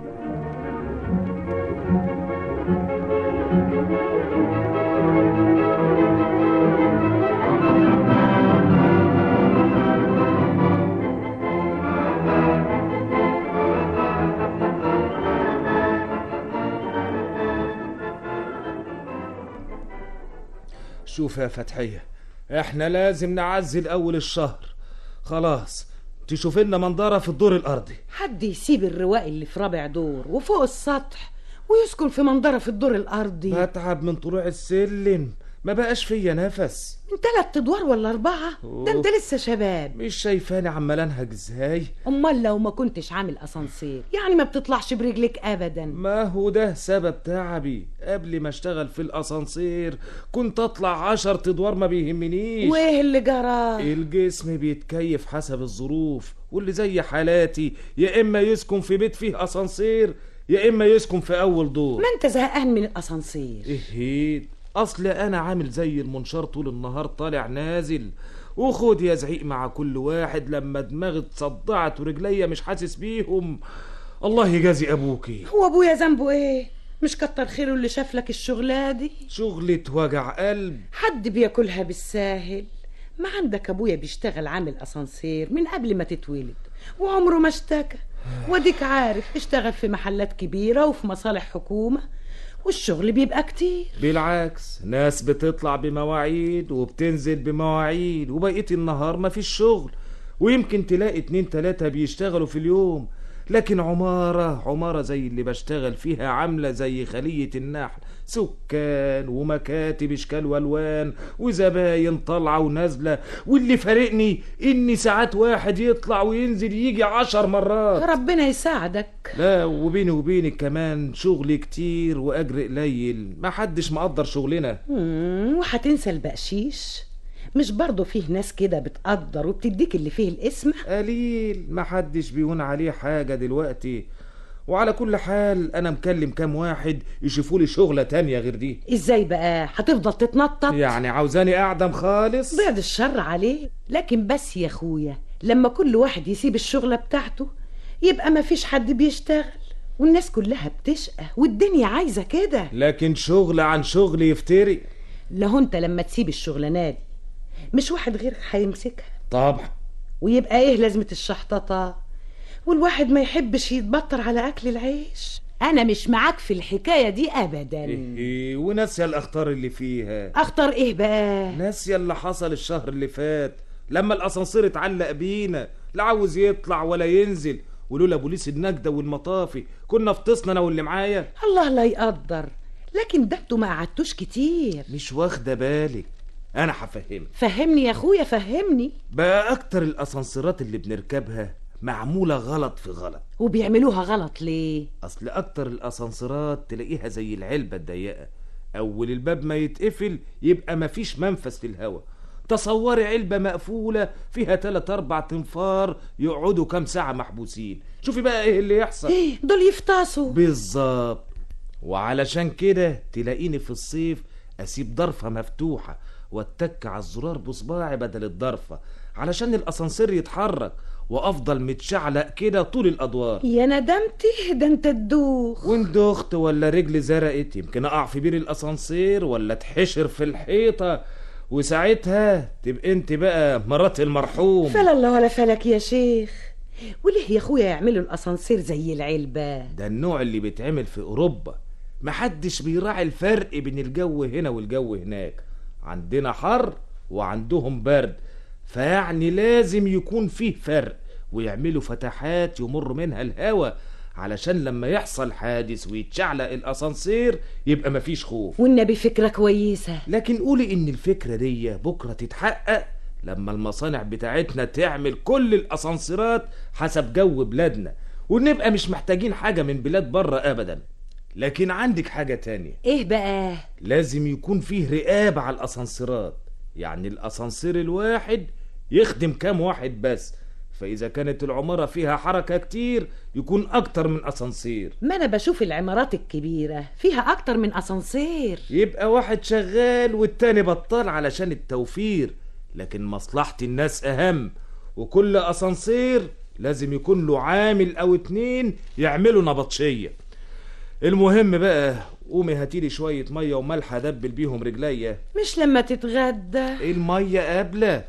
شوف يا فتحية احنا لازم نعزل اول الشهر خلاص تشوف لنا منظرة في الدور الارضي حد يسيب الرواق اللي في رابع دور وفوق السطح ويسكن في منظرة في الدور الأرضي بتعب من طلوع السلم ما بقاش فيا نفس من تلات ادوار ولا اربعه ده انت لسه شباب مش شايفاني عمال انهج ازاي امال لو ما كنتش عامل اسانسير يعني ما بتطلعش برجلك ابدا ما هو ده سبب تعبي قبل ما اشتغل في الاسانسير كنت اطلع عشر ادوار ما بيهمنيش وايه اللي جرى الجسم بيتكيف حسب الظروف واللي زي حالاتي يا اما يسكن في بيت فيه اسانسير يا اما يسكن في اول دور ما انت زهقان من الاسانسير ايه اصل انا عامل زي المنشار طول النهار طالع نازل وخد يا زعيق مع كل واحد لما دماغي اتصدعت ورجليا مش حاسس بيهم الله يجازي ابوكي هو ابويا ذنبه ايه مش كتر خيره اللي شاف لك الشغلة دي شغلة وجع قلب حد بياكلها بالساهل ما عندك ابويا بيشتغل عامل اسانسير من قبل ما تتولد وعمره ما اشتكى وديك عارف اشتغل في محلات كبيرة وفي مصالح حكومة والشغل بيبقى كتير بالعكس ناس بتطلع بمواعيد وبتنزل بمواعيد وبقية النهار مفيش شغل ويمكن تلاقي اتنين تلاتة بيشتغلوا في اليوم لكن عمارة عمارة زي اللي بشتغل فيها عاملة زي خلية النحل سكان ومكاتب اشكال والوان وزباين طالعة ونازلة واللي فارقني اني ساعات واحد يطلع وينزل يجي عشر مرات ربنا يساعدك لا وبيني وبينك كمان شغل كتير واجر قليل ما حدش مقدر شغلنا مم، وهتنسى البقشيش مش برضه فيه ناس كده بتقدر وبتديك اللي فيه الاسم قليل ما حدش بيهون عليه حاجة دلوقتي وعلى كل حال انا مكلم كام واحد يشوفوا لي شغلة تانية غير دي ازاي بقى هتفضل تتنطط يعني عاوزاني اعدم خالص بعد الشر عليه لكن بس يا اخويا لما كل واحد يسيب الشغلة بتاعته يبقى ما فيش حد بيشتغل والناس كلها بتشقى والدنيا عايزة كده لكن شغل عن شغل يفتري لو انت لما تسيب الشغلانة دي مش واحد غيرك هيمسكها طبعا ويبقى ايه لازمة الشحططة والواحد ما يحبش يتبطر على اكل العيش انا مش معاك في الحكاية دي ابدا إيه وناسية الاخطار اللي فيها اخطر ايه بقى ناسية اللي حصل الشهر اللي فات لما الاسانسير اتعلق بينا لا عاوز يطلع ولا ينزل ولولا بوليس النجدة والمطافي كنا فطسنا انا واللي معايا الله لا يقدر لكن ده انتوا ما قعدتوش كتير مش واخدة بالك انا هفهمك فهمني يا اخويا فهمني بقى اكتر الاسانسيرات اللي بنركبها معمولة غلط في غلط وبيعملوها غلط ليه اصل اكتر الاسانسيرات تلاقيها زي العلبة الضيقة اول الباب ما يتقفل يبقى مفيش منفذ في الهواء تصوري علبة مقفولة فيها تلات أربع تنفار يقعدوا كام ساعة محبوسين شوفي بقى ايه اللي يحصل ايه دول يفطسوا بالظبط وعلشان كده تلاقيني في الصيف اسيب ضرفة مفتوحة واتك على الزرار بصباعي بدل الضرفة علشان الاسانسير يتحرك وافضل متشعلق كده طول الادوار يا ندمتي ده انت تدوخ وان دخت ولا رجلي زرقت يمكن اقع في بير الاسانسير ولا اتحشر في الحيطة وساعتها تبقى انت بقى مرات المرحوم فلا الله ولا فلك يا شيخ وليه يا اخويا يعملوا الاسانسير زي العلبة ده النوع اللي بيتعمل في اوروبا محدش بيراعي الفرق بين الجو هنا والجو هناك عندنا حر وعندهم برد فيعني لازم يكون فيه فرق ويعملوا فتحات يمر منها الهواء علشان لما يحصل حادث ويتشعلق الاسانسير يبقى مفيش خوف والنبي فكرة كويسة لكن قولي ان الفكرة دي بكرة تتحقق لما المصانع بتاعتنا تعمل كل الاسانسيرات حسب جو بلادنا ونبقى مش محتاجين حاجة من بلاد بره ابدا لكن عندك حاجة تانية ايه بقى لازم يكون فيه رقابة على الاسانسيرات يعني الاسانسير الواحد يخدم كام واحد بس فإذا كانت العمارة فيها حركة كتير يكون أكتر من أسانسير ما انا بشوف العمارات الكبيرة فيها اكتر من اسانسير يبقى واحد شغال والتاني بطال علشان التوفير لكن مصلحة الناس أهم وكل أسانسير لازم يكون له عامل أو اتنين يعملوا نبطشية المهم بقى قومي هاتيلي شوية مية وملح أدبل بيهم رجليا مش لما تتغدى المية قابلة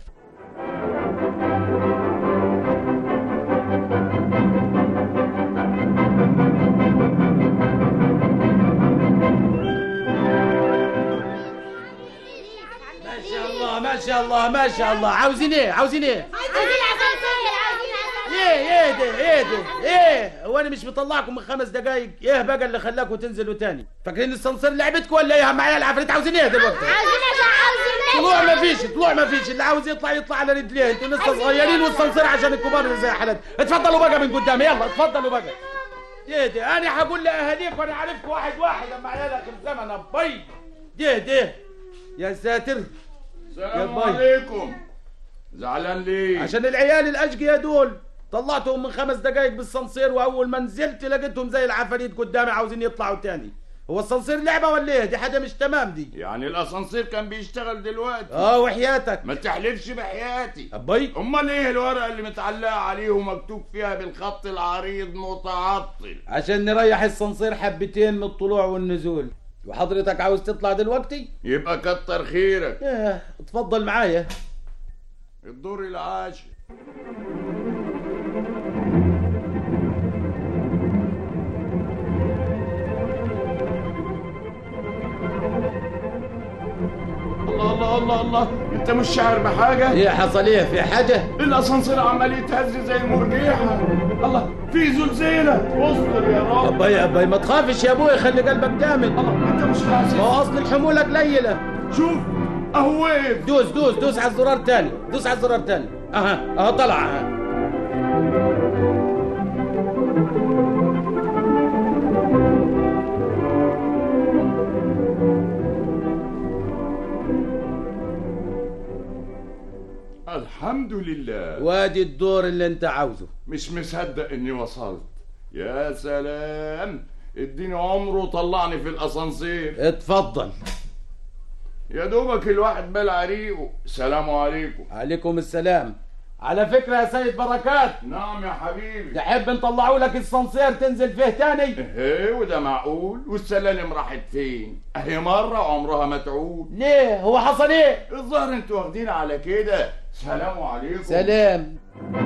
ما شاء الله ما شاء الله ما شاء الله عاوزين ايه عاوزين ايه عايزين اسانسير عايزين ليه ايه ايه ده ايه ده ايه هو انا مش مطلعكم من خمس دقايق ايه بقى اللي خلاكم تنزلوا تاني فاكرين السنسير لعبتكم ولا ايه معايا العفريت عاوزين ايه دلوقتي طلوع ما فيش طلوع ما فيش اللي عاوز يطلع يطلع على رجليه انتوا لسه صغيرين والسنسير عشان الكبار اللي زي حالات اتفضلوا بقى من قدامي يلا اتفضلوا بقى ايه ده انا هقول لاهاليك وانا عارفكم واحد واحد اما عيالك الزمن ابي ده ده يا ساتر السلام باي. عليكم زعلان ليه؟ عشان العيال الاشقياء دول طلعتهم من خمس دقايق بالسنسير واول ما نزلت لقيتهم زي العفاريت قدامي عاوزين يطلعوا تاني هو السنسير لعبه ولا ايه دي حاجه مش تمام دي يعني الاسانسير كان بيشتغل دلوقتي اه وحياتك ما تحلفش بحياتي ابي امال ايه الورقه اللي متعلقه عليه ومكتوب فيها بالخط العريض متعطل عشان نريح السنسير حبتين من الطلوع والنزول وحضرتك عاوز تطلع دلوقتي يبقى كتر خيرك ايه اتفضل معايا الدور العاشر الله الله الله الله انت مش شاعر بحاجه ايه حصل ايه في حاجه الاسانسير عمال يتهز زي المرجيحه الله في زلزله اصبر يا رب ابي ابي ما تخافش يا ابوي خلي قلبك جامد انت مش حاسس ما هو اصل الحموله قليله شوف اهو وقف دوس دوس دوس على الزرار تاني دوس على الزرار تاني اها اها طلع اها الحمد لله وادي الدور اللي انت عاوزه مش مصدق اني وصلت يا سلام اديني عمره وطلعني في الاسانسير اتفضل يا دوبك الواحد بلع ريقه سلام عليكم عليكم السلام على فكرة يا سيد بركات نعم يا حبيبي تحب نطلعوا لك السنسير تنزل فيه تاني ايه وده معقول والسلالم راحت فين اهي مرة عمرها ما تعود ليه هو حصل ايه الظاهر انتوا واخدين على كده سلام عليكم سلام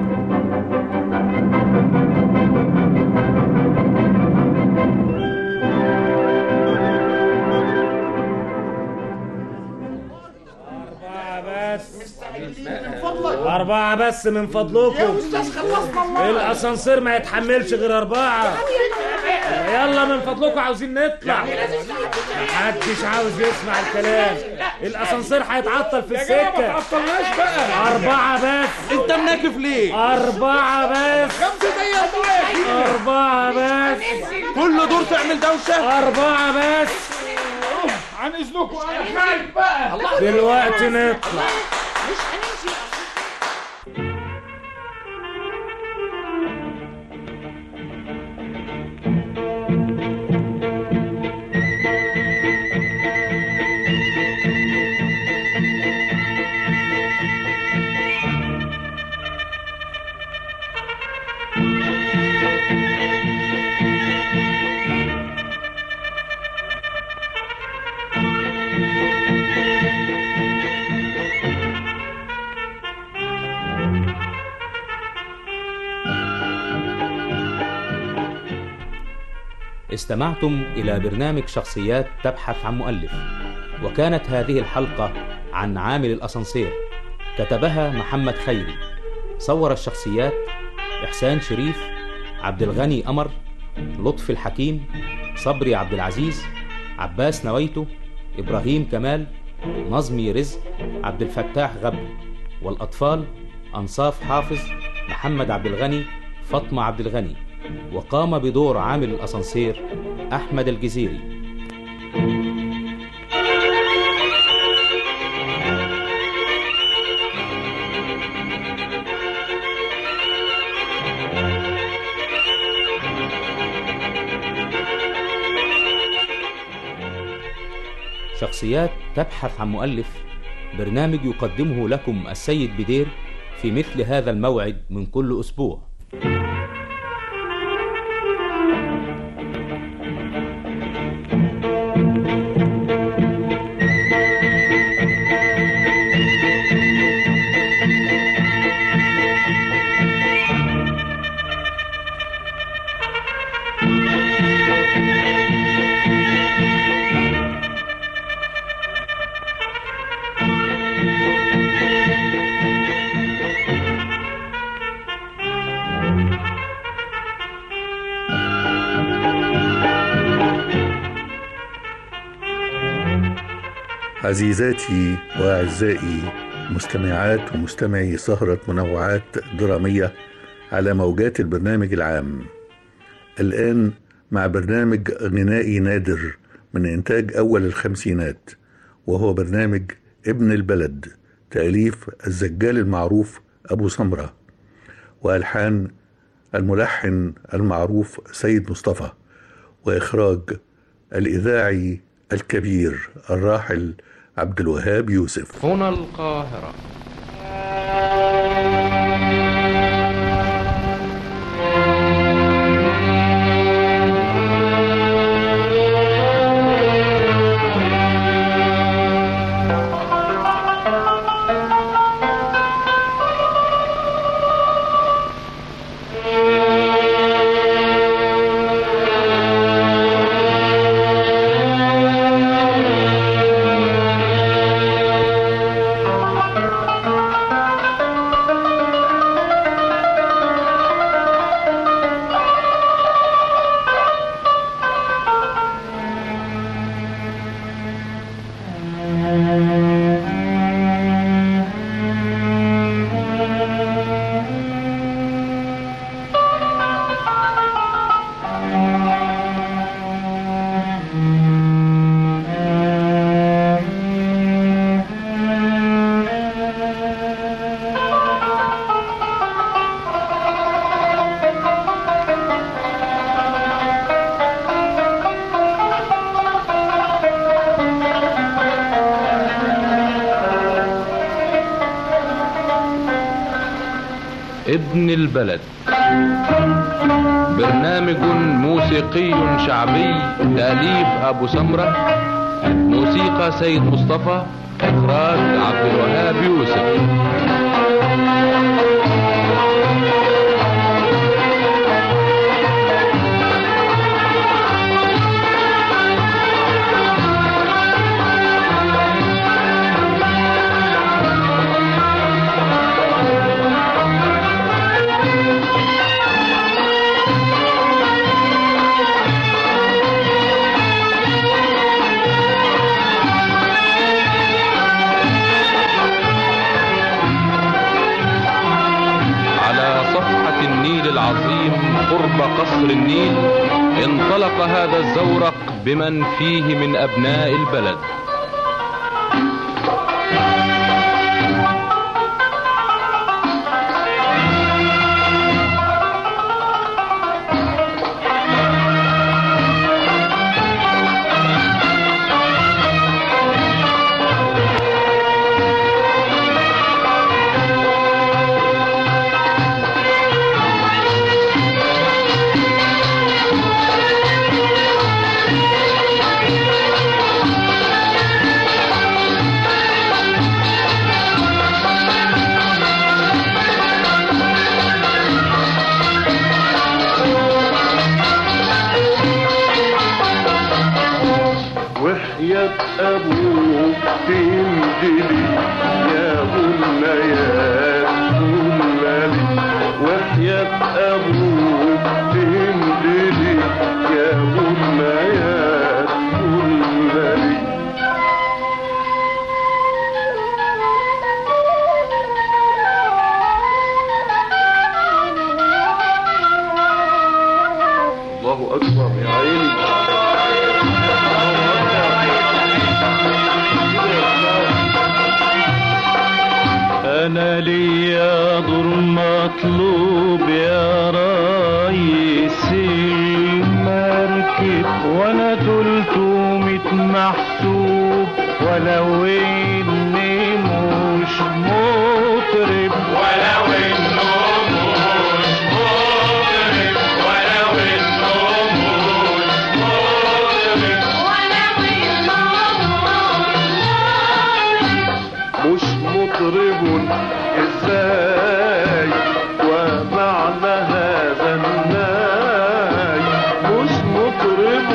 أربعة بس من فضلكم يا أستاذ خلصنا الله. الأسانسير ما يتحملش غير أربعة يلا من فضلكم عاوزين نطلع محدش عاوز يسمع الكلام الأسانسير هيتعطل في يا جماعة ما السكة تعطلناش بقى أربعة بس انت مناكف ليه؟ أربعة بس خمسة دقايق أربعة يا كده أربعة بس كل دور تعمل دوشة أربعة بس عن إذنكم أنا خايف بقى دلوقتي نطلع مش هنمشي استمعتم إلى برنامج شخصيات تبحث عن مؤلف وكانت هذه الحلقة عن عامل الأسانسير كتبها محمد خيري صور الشخصيات إحسان شريف عبد الغني قمر لطفي الحكيم صبري عبد العزيز عباس نويته إبراهيم كمال نظمي رزق عبد الفتاح غبي والأطفال أنصاف حافظ محمد عبد الغني فاطمة عبد الغني وقام بدور عامل الأسانسير أحمد الجزيري شخصيات تبحث عن مؤلف برنامج يقدمه لكم السيد بدير في مثل هذا الموعد من كل أسبوع عزيزاتي واعزائي مستمعات ومستمعي سهره منوعات دراميه على موجات البرنامج العام الان مع برنامج غنائي نادر من انتاج اول الخمسينات وهو برنامج ابن البلد تاليف الزجال المعروف ابو سمره والحان الملحن المعروف سيد مصطفى واخراج الاذاعي الكبير الراحل عبد الوهاب يوسف هنا القاهرة ابن البلد برنامج موسيقي شعبي تأليف أبو سمرة موسيقى سيد مصطفى إخراج عبد الوهاب يوسف على صفحة النيل العظيم قرب قصر النيل انطلق هذا الزورق بمن فيه من أبناء البلد وحياة أبوك تنجلي يا غنيات غنالي وحياة أبوك تنجلي يا غنيات غنالي الله أكبر يا عيني أنا ليا دور مطلوب يا ريس المركب وأنا تلتمية محسوب ولو إني مش مطرب ولو إنه مش مطرب ولو إنه مش مطرب مش مطرب ازاي ومعنى هذا الناي مش مطرب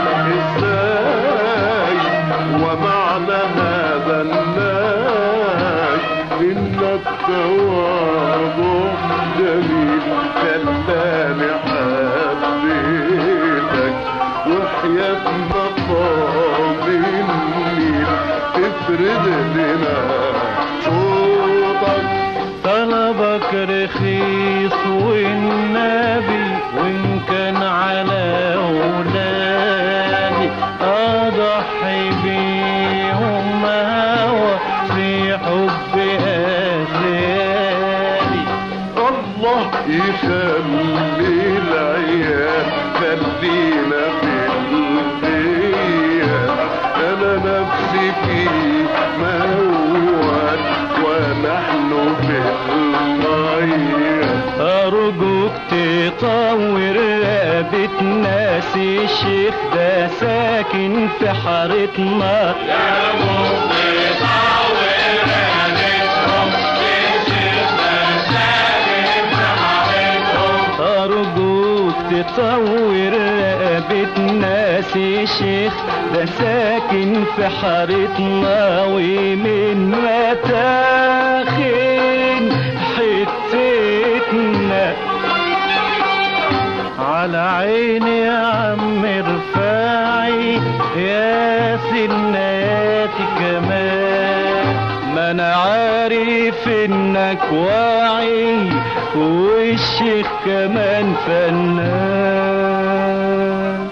ازاي ومعنى هذا الناي إن التواضع جميل خلاني حبيتك وحياة مقام النيل تفرق افرد لنا صوتك طلبك رخيص والنبي وإن كان على أولادي أضحي بيهم هوى في حب أسيادي الله يخلي العيال خلينا في البيت انا نفسي في موال ونحن في المية أرجوك تطور رقبة ناس الشيخ ده ساكن في حارتنا يا أرجوك تطور رقبة ناس الشيخ ده ساكن في حارتنا ومن متاخن حتتنا على عيني يا عم رفاعي يا سناتي كمان ما انا عارف انك واعي والشيخ كمان فنان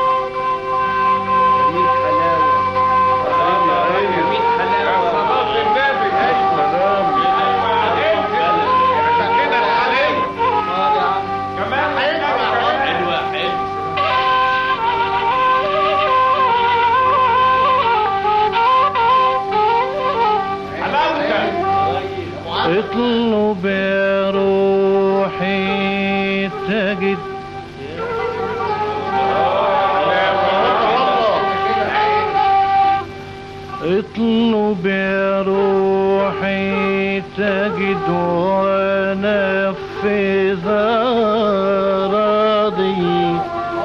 اطلب يا روحي تجد اطلب يا روحي تجد ونفذ راضي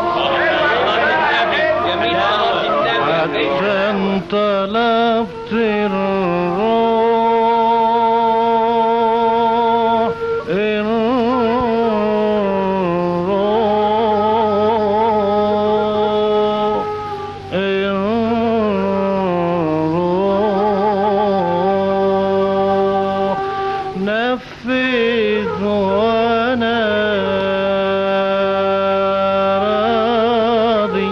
عشان طلبت الروح الروح الروح نفذ وانا راضي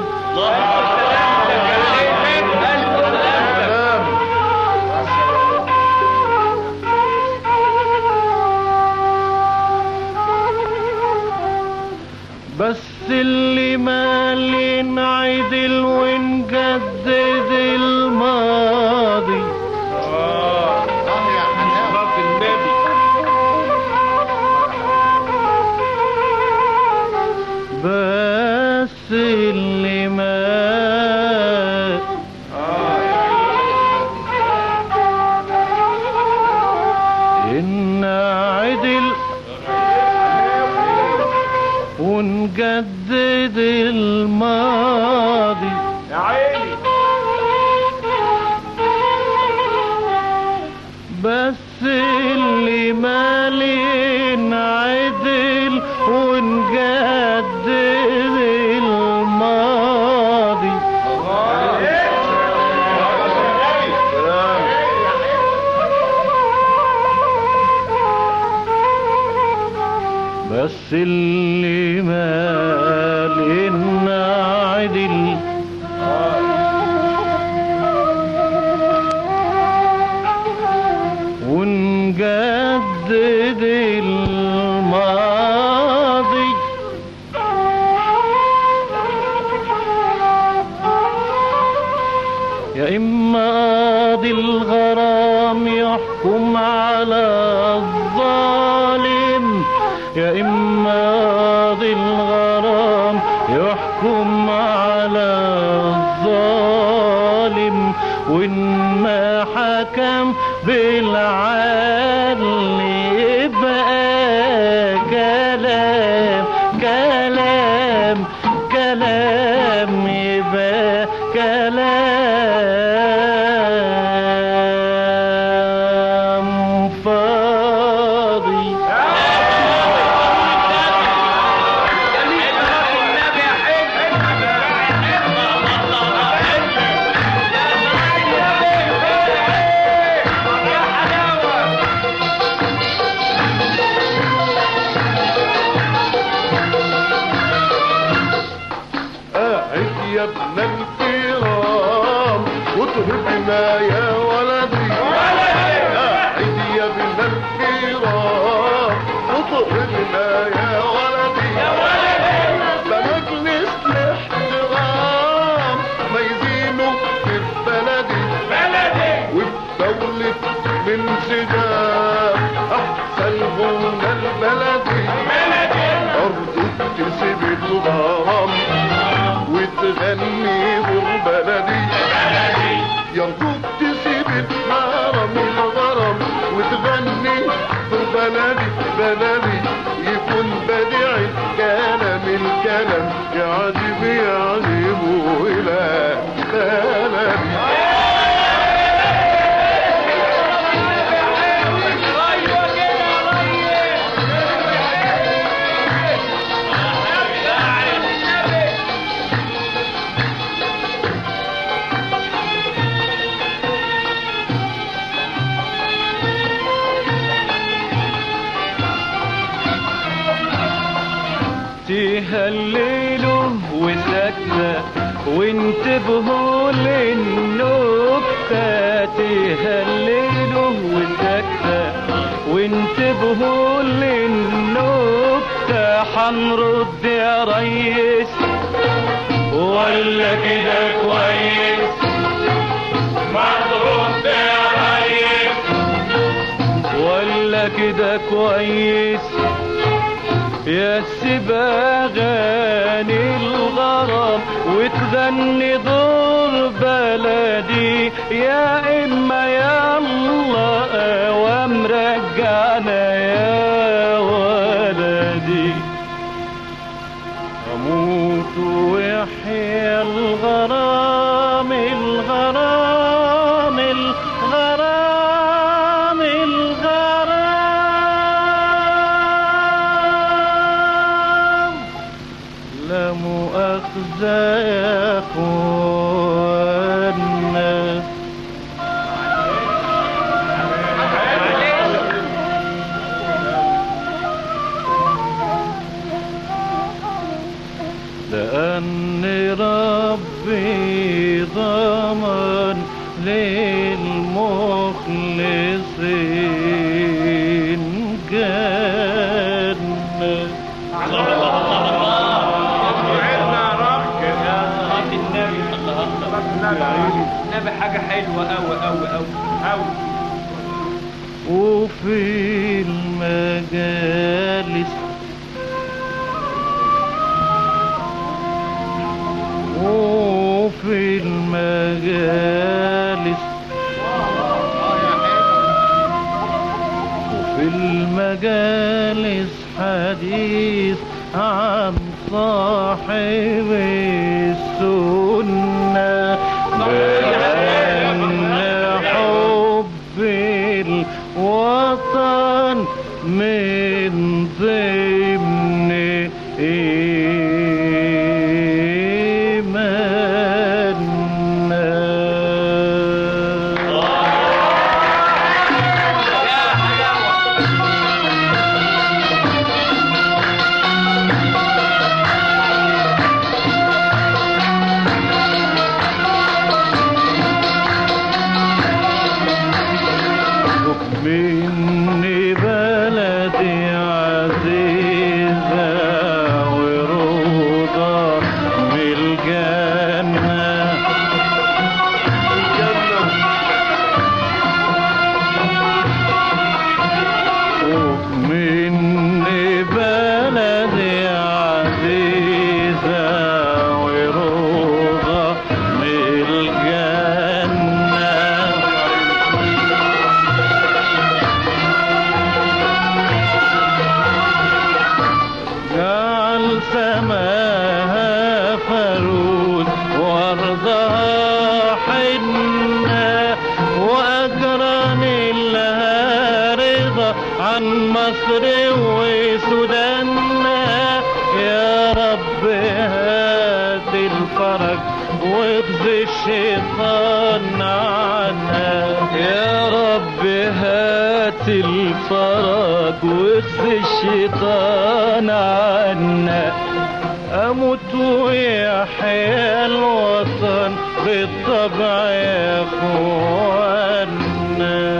بس اللي مالي نعدل ونجدد الماضي بس اللي مات إن عدل ونجدد الماضي يا عيني بس اللي مالي نعدل ونجدد الماضي بس اللي مالي نعدل ونجدد الماضي يا إما قاضي الغرام يحكم على الظالم يا إما قاضي الغرام يحكم على الظالم وإن ما حكم بالعدل يبقى كلام كلام كلام يبقى كلام فاضي يا يا ابن الكرام وطهبنا يا ولدي يا عيد يا ابن الكرام وطهبنا يا ولدي ده مجلس الاحترام ما يزينه في بلدي وفي دولة من سجاب أحسن غنى البلدي أرض تسيب الغرام وتغني بلدي يرجوك تسيب الغرام الغرام وتغني بلدي بلدي يكون بديع الكلام الكلام يعجب يعجب إلى كلامي تهللوا وسكتة وانتبهوا للنكتة تهللوا وسكتة وانتبهوا للنكتة حنرد يا ريس ولا كده كويس ما ترد يا ريس ولا كده كويس يا سباغاني الغرام وتغني دور بلدي يا إما يا الله ومرجعنا يا ولدي أموت ويحيى الغرام الغرام الغرام الغرام لا مؤاخذة يا أخوانا لأن ربي ضمن للمخلصين جنة نبي حاجة حلوة أوي أوي أوي أوي وفي المجالس وفي المجالس وفي المجالس حديث عن صاحب السنة بأن حب الوطن من ضمن مني بلدي عزيزة وروضة بالجنة مني بلدي عزيزة وروضة بالجنة جعل سماها فروج وارضها حنة وأجرني لها رضا عن مصر وسوداننا يا رب هات الفرج واخزي الشيطان عنا يا رب هات الفرج واخزي الشيطان عنا اموت ويحيى الوطن بالطبع يا اخوانا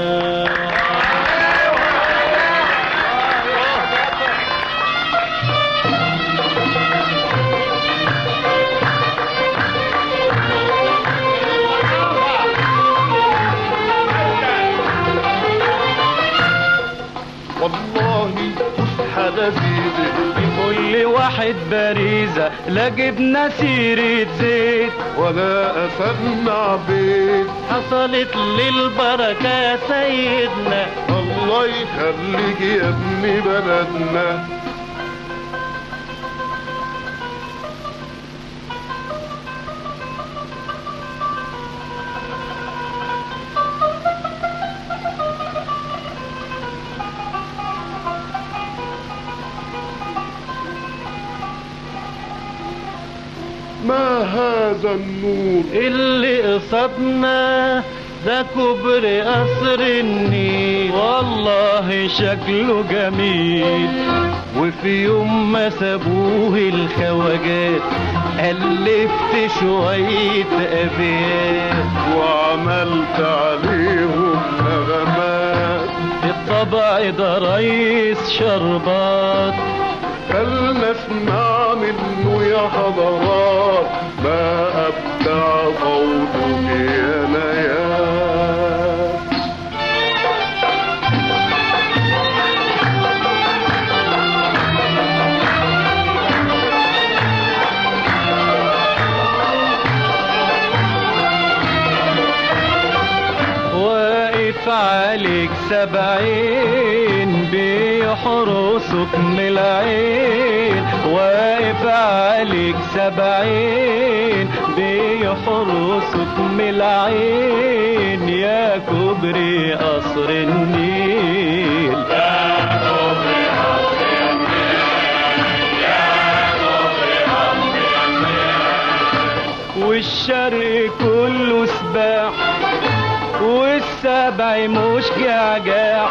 والله فسحة لذيذة لكل واحد باريزة لا جبنا سيرة زيت ولا أسمع بيت حصلت للبركة يا سيدنا الله يخليك يا ابن بلدنا ما هذا النور اللي قصدنا ده كبر قصر النيل والله شكله جميل وفي يوم ما سابوه الخواجات ألفت شوية أبيات وعملت عليهم نغمات الطبع ده ريس شربات فلنسمع منه يا حضرات ما أبدع قوله يا نيات واقف عليك سبعين بيحرسك من العين واقف عليك سبعين بيحرسك من العين يا كبري قصر النيل يا كبري قصر والشرق كله سباح والسبع مش جعجاع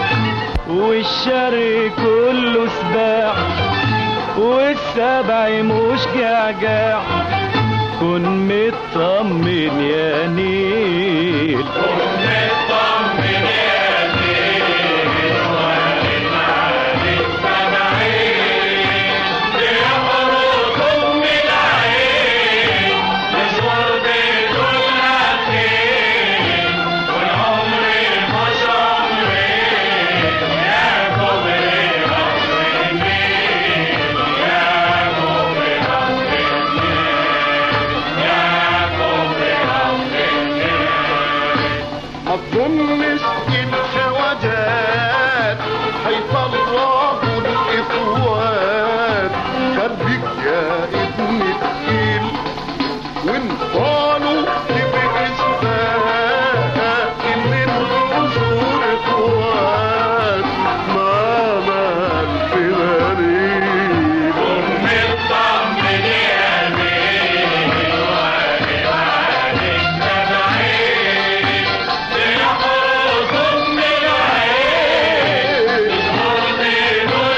والشرق كله سباح والسبع مش جعجاع كن مطمن يا نيل كن مطمن يا نيل وارد عليك سبعين بيحرقهم من العين مشوار بدون أخير والعمر مش عمرين يا كبري قصر النيل يا كبري قصر النيل يا كبري قصر ما تظنش الخواجات هيطلعوا الاخوات خليك يا ابن التقيل وان قالوا تبقى اسمها ان الرسول اخوات ما مال في غريب مطمن يا نيل واقف عليك سبعين بيحرسهم من العين مشهور بدون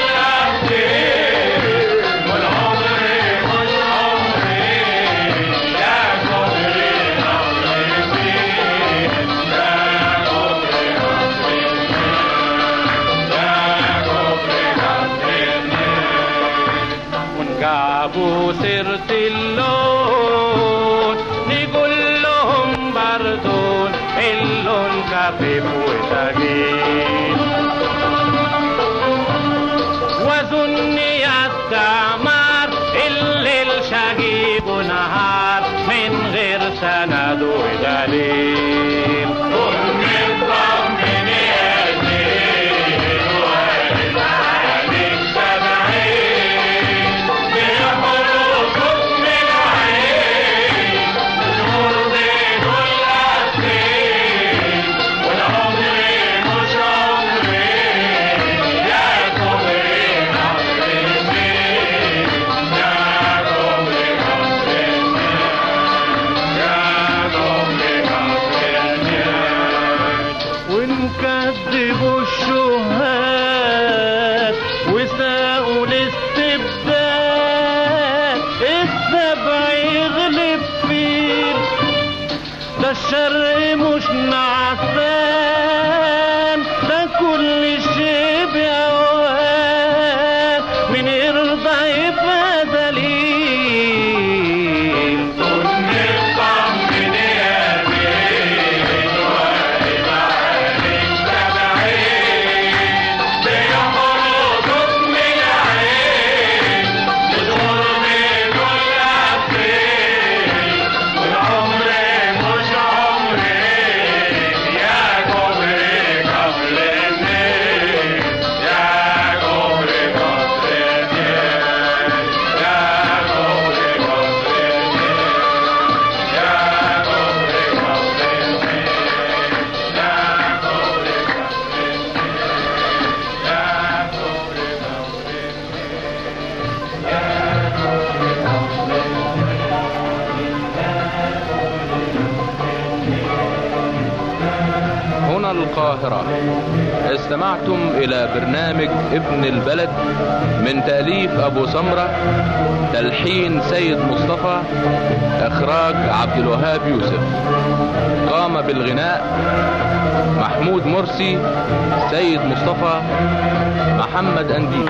أخير والعمر مش عمرين يا كبري قصر النيل يا كبري قصر النيل يا كبري قصر النيل ونجابوا سيرة اللون نقول لهم بردون اللون خفيف وثقيل وظن يا التعمار الليل شقيق ونهار من غير سند ودليل مطمن يا زين وارد عليك سبعين بيحرسك من العين مشهور بدون الأخير والعمر مش عمرين يا كبري قصر النيل يا كبري قصر النيل يا كبري قصر الشر مش نعفان ده كل شيء بأوان من يرضى يبقى دليل كن مطمن يا بيه واقف عليك تبعين بيخرجوك من العين تدور من الأفين والعمر مش عمري يا كوبري قبل النيل يا كوبري قبل النيل يا كوبري قبل النيل يا كوبري قبل النيل يا كوبري هنا القاهرة استمعتم إلى برنامج ابن البلد من تأليف أبو سمرة تلحين سيد مصطفى إخراج عبد الوهاب يوسف قام بالغناء محمود مرسي سيد مصطفى محمد أنديب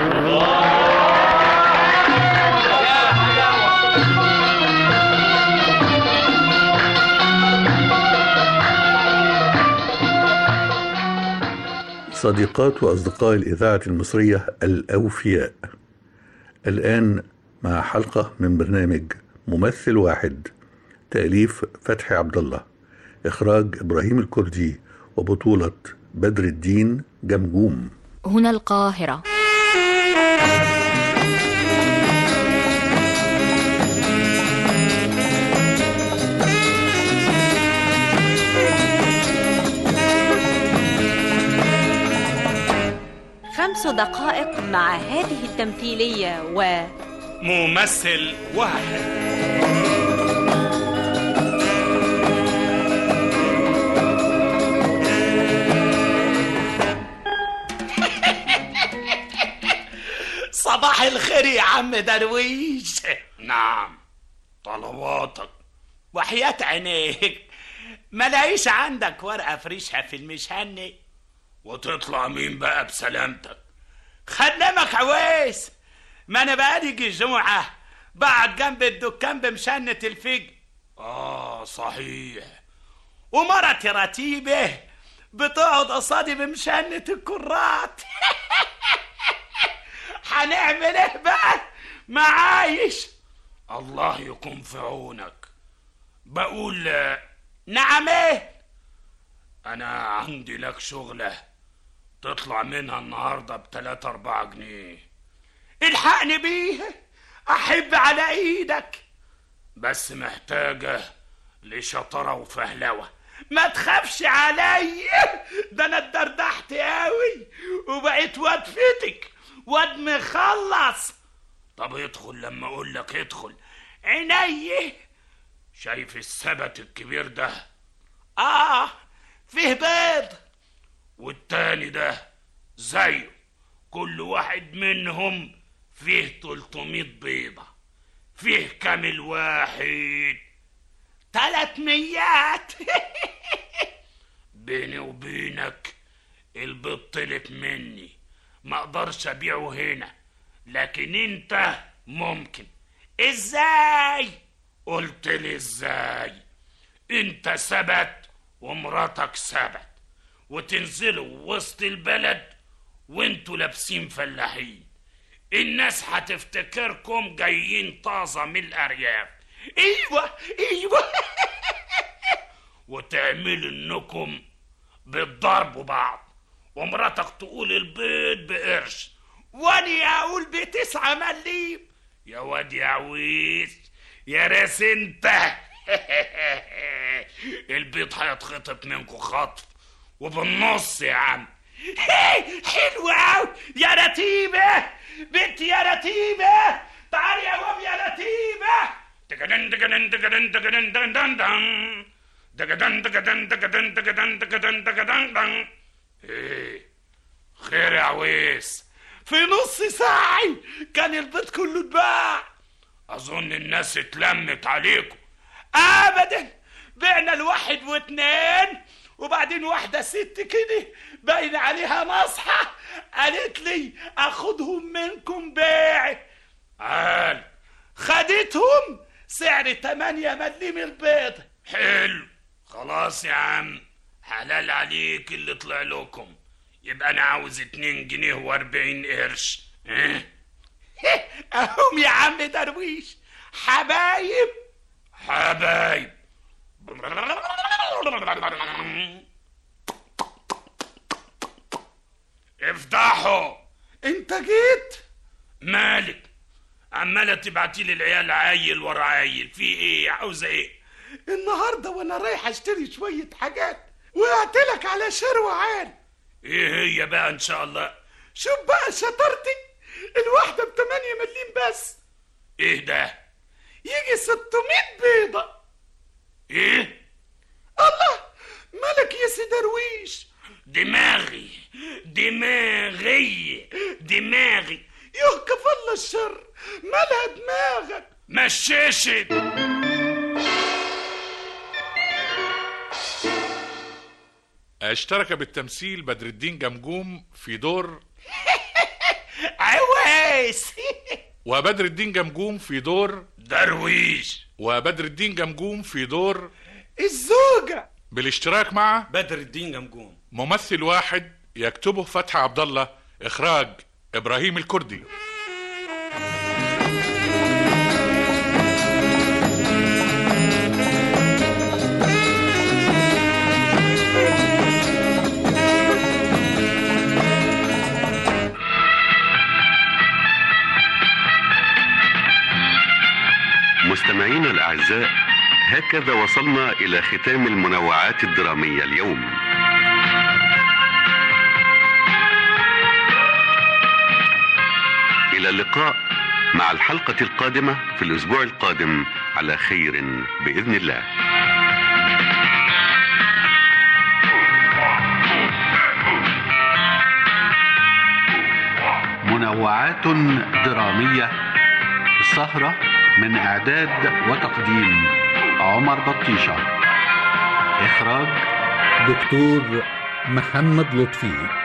صديقات وأصدقاء الإذاعة المصرية الأوفياء الآن مع حلقة من برنامج ممثل واحد تأليف فتحي عبد الله إخراج إبراهيم الكردي وبطولة بدر الدين جمجوم هنا القاهرة خمس دقائق مع هذه التمثيلية و ممثل واحد صباح الخير يا عم درويش نعم طلباتك وحياة عينيك ما لاقيش عندك ورقة فريشها في المشهني وتطلع مين بقى بسلامتك خدامك عويس ما انا بقالي يجي جمعة بقعد جنب الدكان بمشنة الفجر اه صحيح ومرتي رتيبة بتقعد قصادي بمشنة الكرات هنعمل ايه بقى معايش الله يكون في عونك بقول آه، نعم ايه انا عندي لك شغلة تطلع منها النهاردة بتلاتة اربعة جنيه الحقني بيها احب على ايدك بس محتاجة لشطرة وفهلوة ما تخافش عليا ده انا اتدردحت قوي وبقيت واد فتك واد مخلص طب ادخل لما اقول لك ادخل عيني شايف السبت الكبير ده اه فيه بيض والتاني ده زيه كل واحد منهم فيه 300 بيضة فيه كام الواحد تلات ميات بيني وبينك البيض طلب مني ما اقدرش ابيعه هنا لكن انت ممكن ازاي قلت لي ازاي انت سبت ومراتك سبت وتنزلوا وسط البلد وانتوا لابسين فلاحين الناس هتفتكركم جايين طازة من الأرياف ايوه ايوه وتعملوا انكم بتضربوا بعض ومراتك تقول البيض بقرش واني اقول بتسعة مليم يا واد يا عويس يا راس انت البيض هيتخطف منكم خطف وبالنص يا عم حلو قوي يا رتيبة بنت يا رتيبة تعالي يا وام يا رتيبة دقدن دقدن دقدن دقدن دقدن دقدن دقدن دقدن دقدن دقدن دقدن دقدن دقدن ايه خير يا عويس في نص ساعة كان البيض كله اتباع اظن الناس اتلمت عليكم ابدا بعنا الواحد واتنين وبعدين واحدة ست كده باين عليها نصحة قالت لي اخدهم منكم بيع قال خدتهم سعر 8 مليم البيض حلو خلاص يا عم حلال عليك اللي طلع لكم يبقى انا عاوز 2 جنيه و40 قرش اه؟ اهم يا عم درويش حبايب حبايب افتحوا انت جيت مالك عمالة تبعتي لي العيال عايل ورا عايل في ايه عاوزة ايه النهاردة وانا رايح اشتري شوية حاجات وقعت لك على شروة عال ايه هي بقى ان شاء الله شوف بقى شطارتي الواحدة ب 8 مليم بس ايه ده يجي 600 بيضة ايه الله مالك يا سي درويش دماغي دماغي دماغي يوقف الله الشر مالها دماغك مشيشت اشترك بالتمثيل بدر الدين جمجوم في دور عواس وبدر الدين جمجوم في دور درويش وبدر الدين جمجوم في دور الزوجة بالاشتراك مع بدر الدين جمجوم ممثل واحد يكتبه فتحي عبد الله اخراج ابراهيم الكردي مستمعينا الأعزاء هكذا وصلنا إلى ختام المنوعات الدرامية اليوم إلى اللقاء مع الحلقة القادمة في الأسبوع القادم على خير بإذن الله منوعات درامية السهرة من إعداد وتقديم عمر بطيشة إخراج دكتور محمد لطفي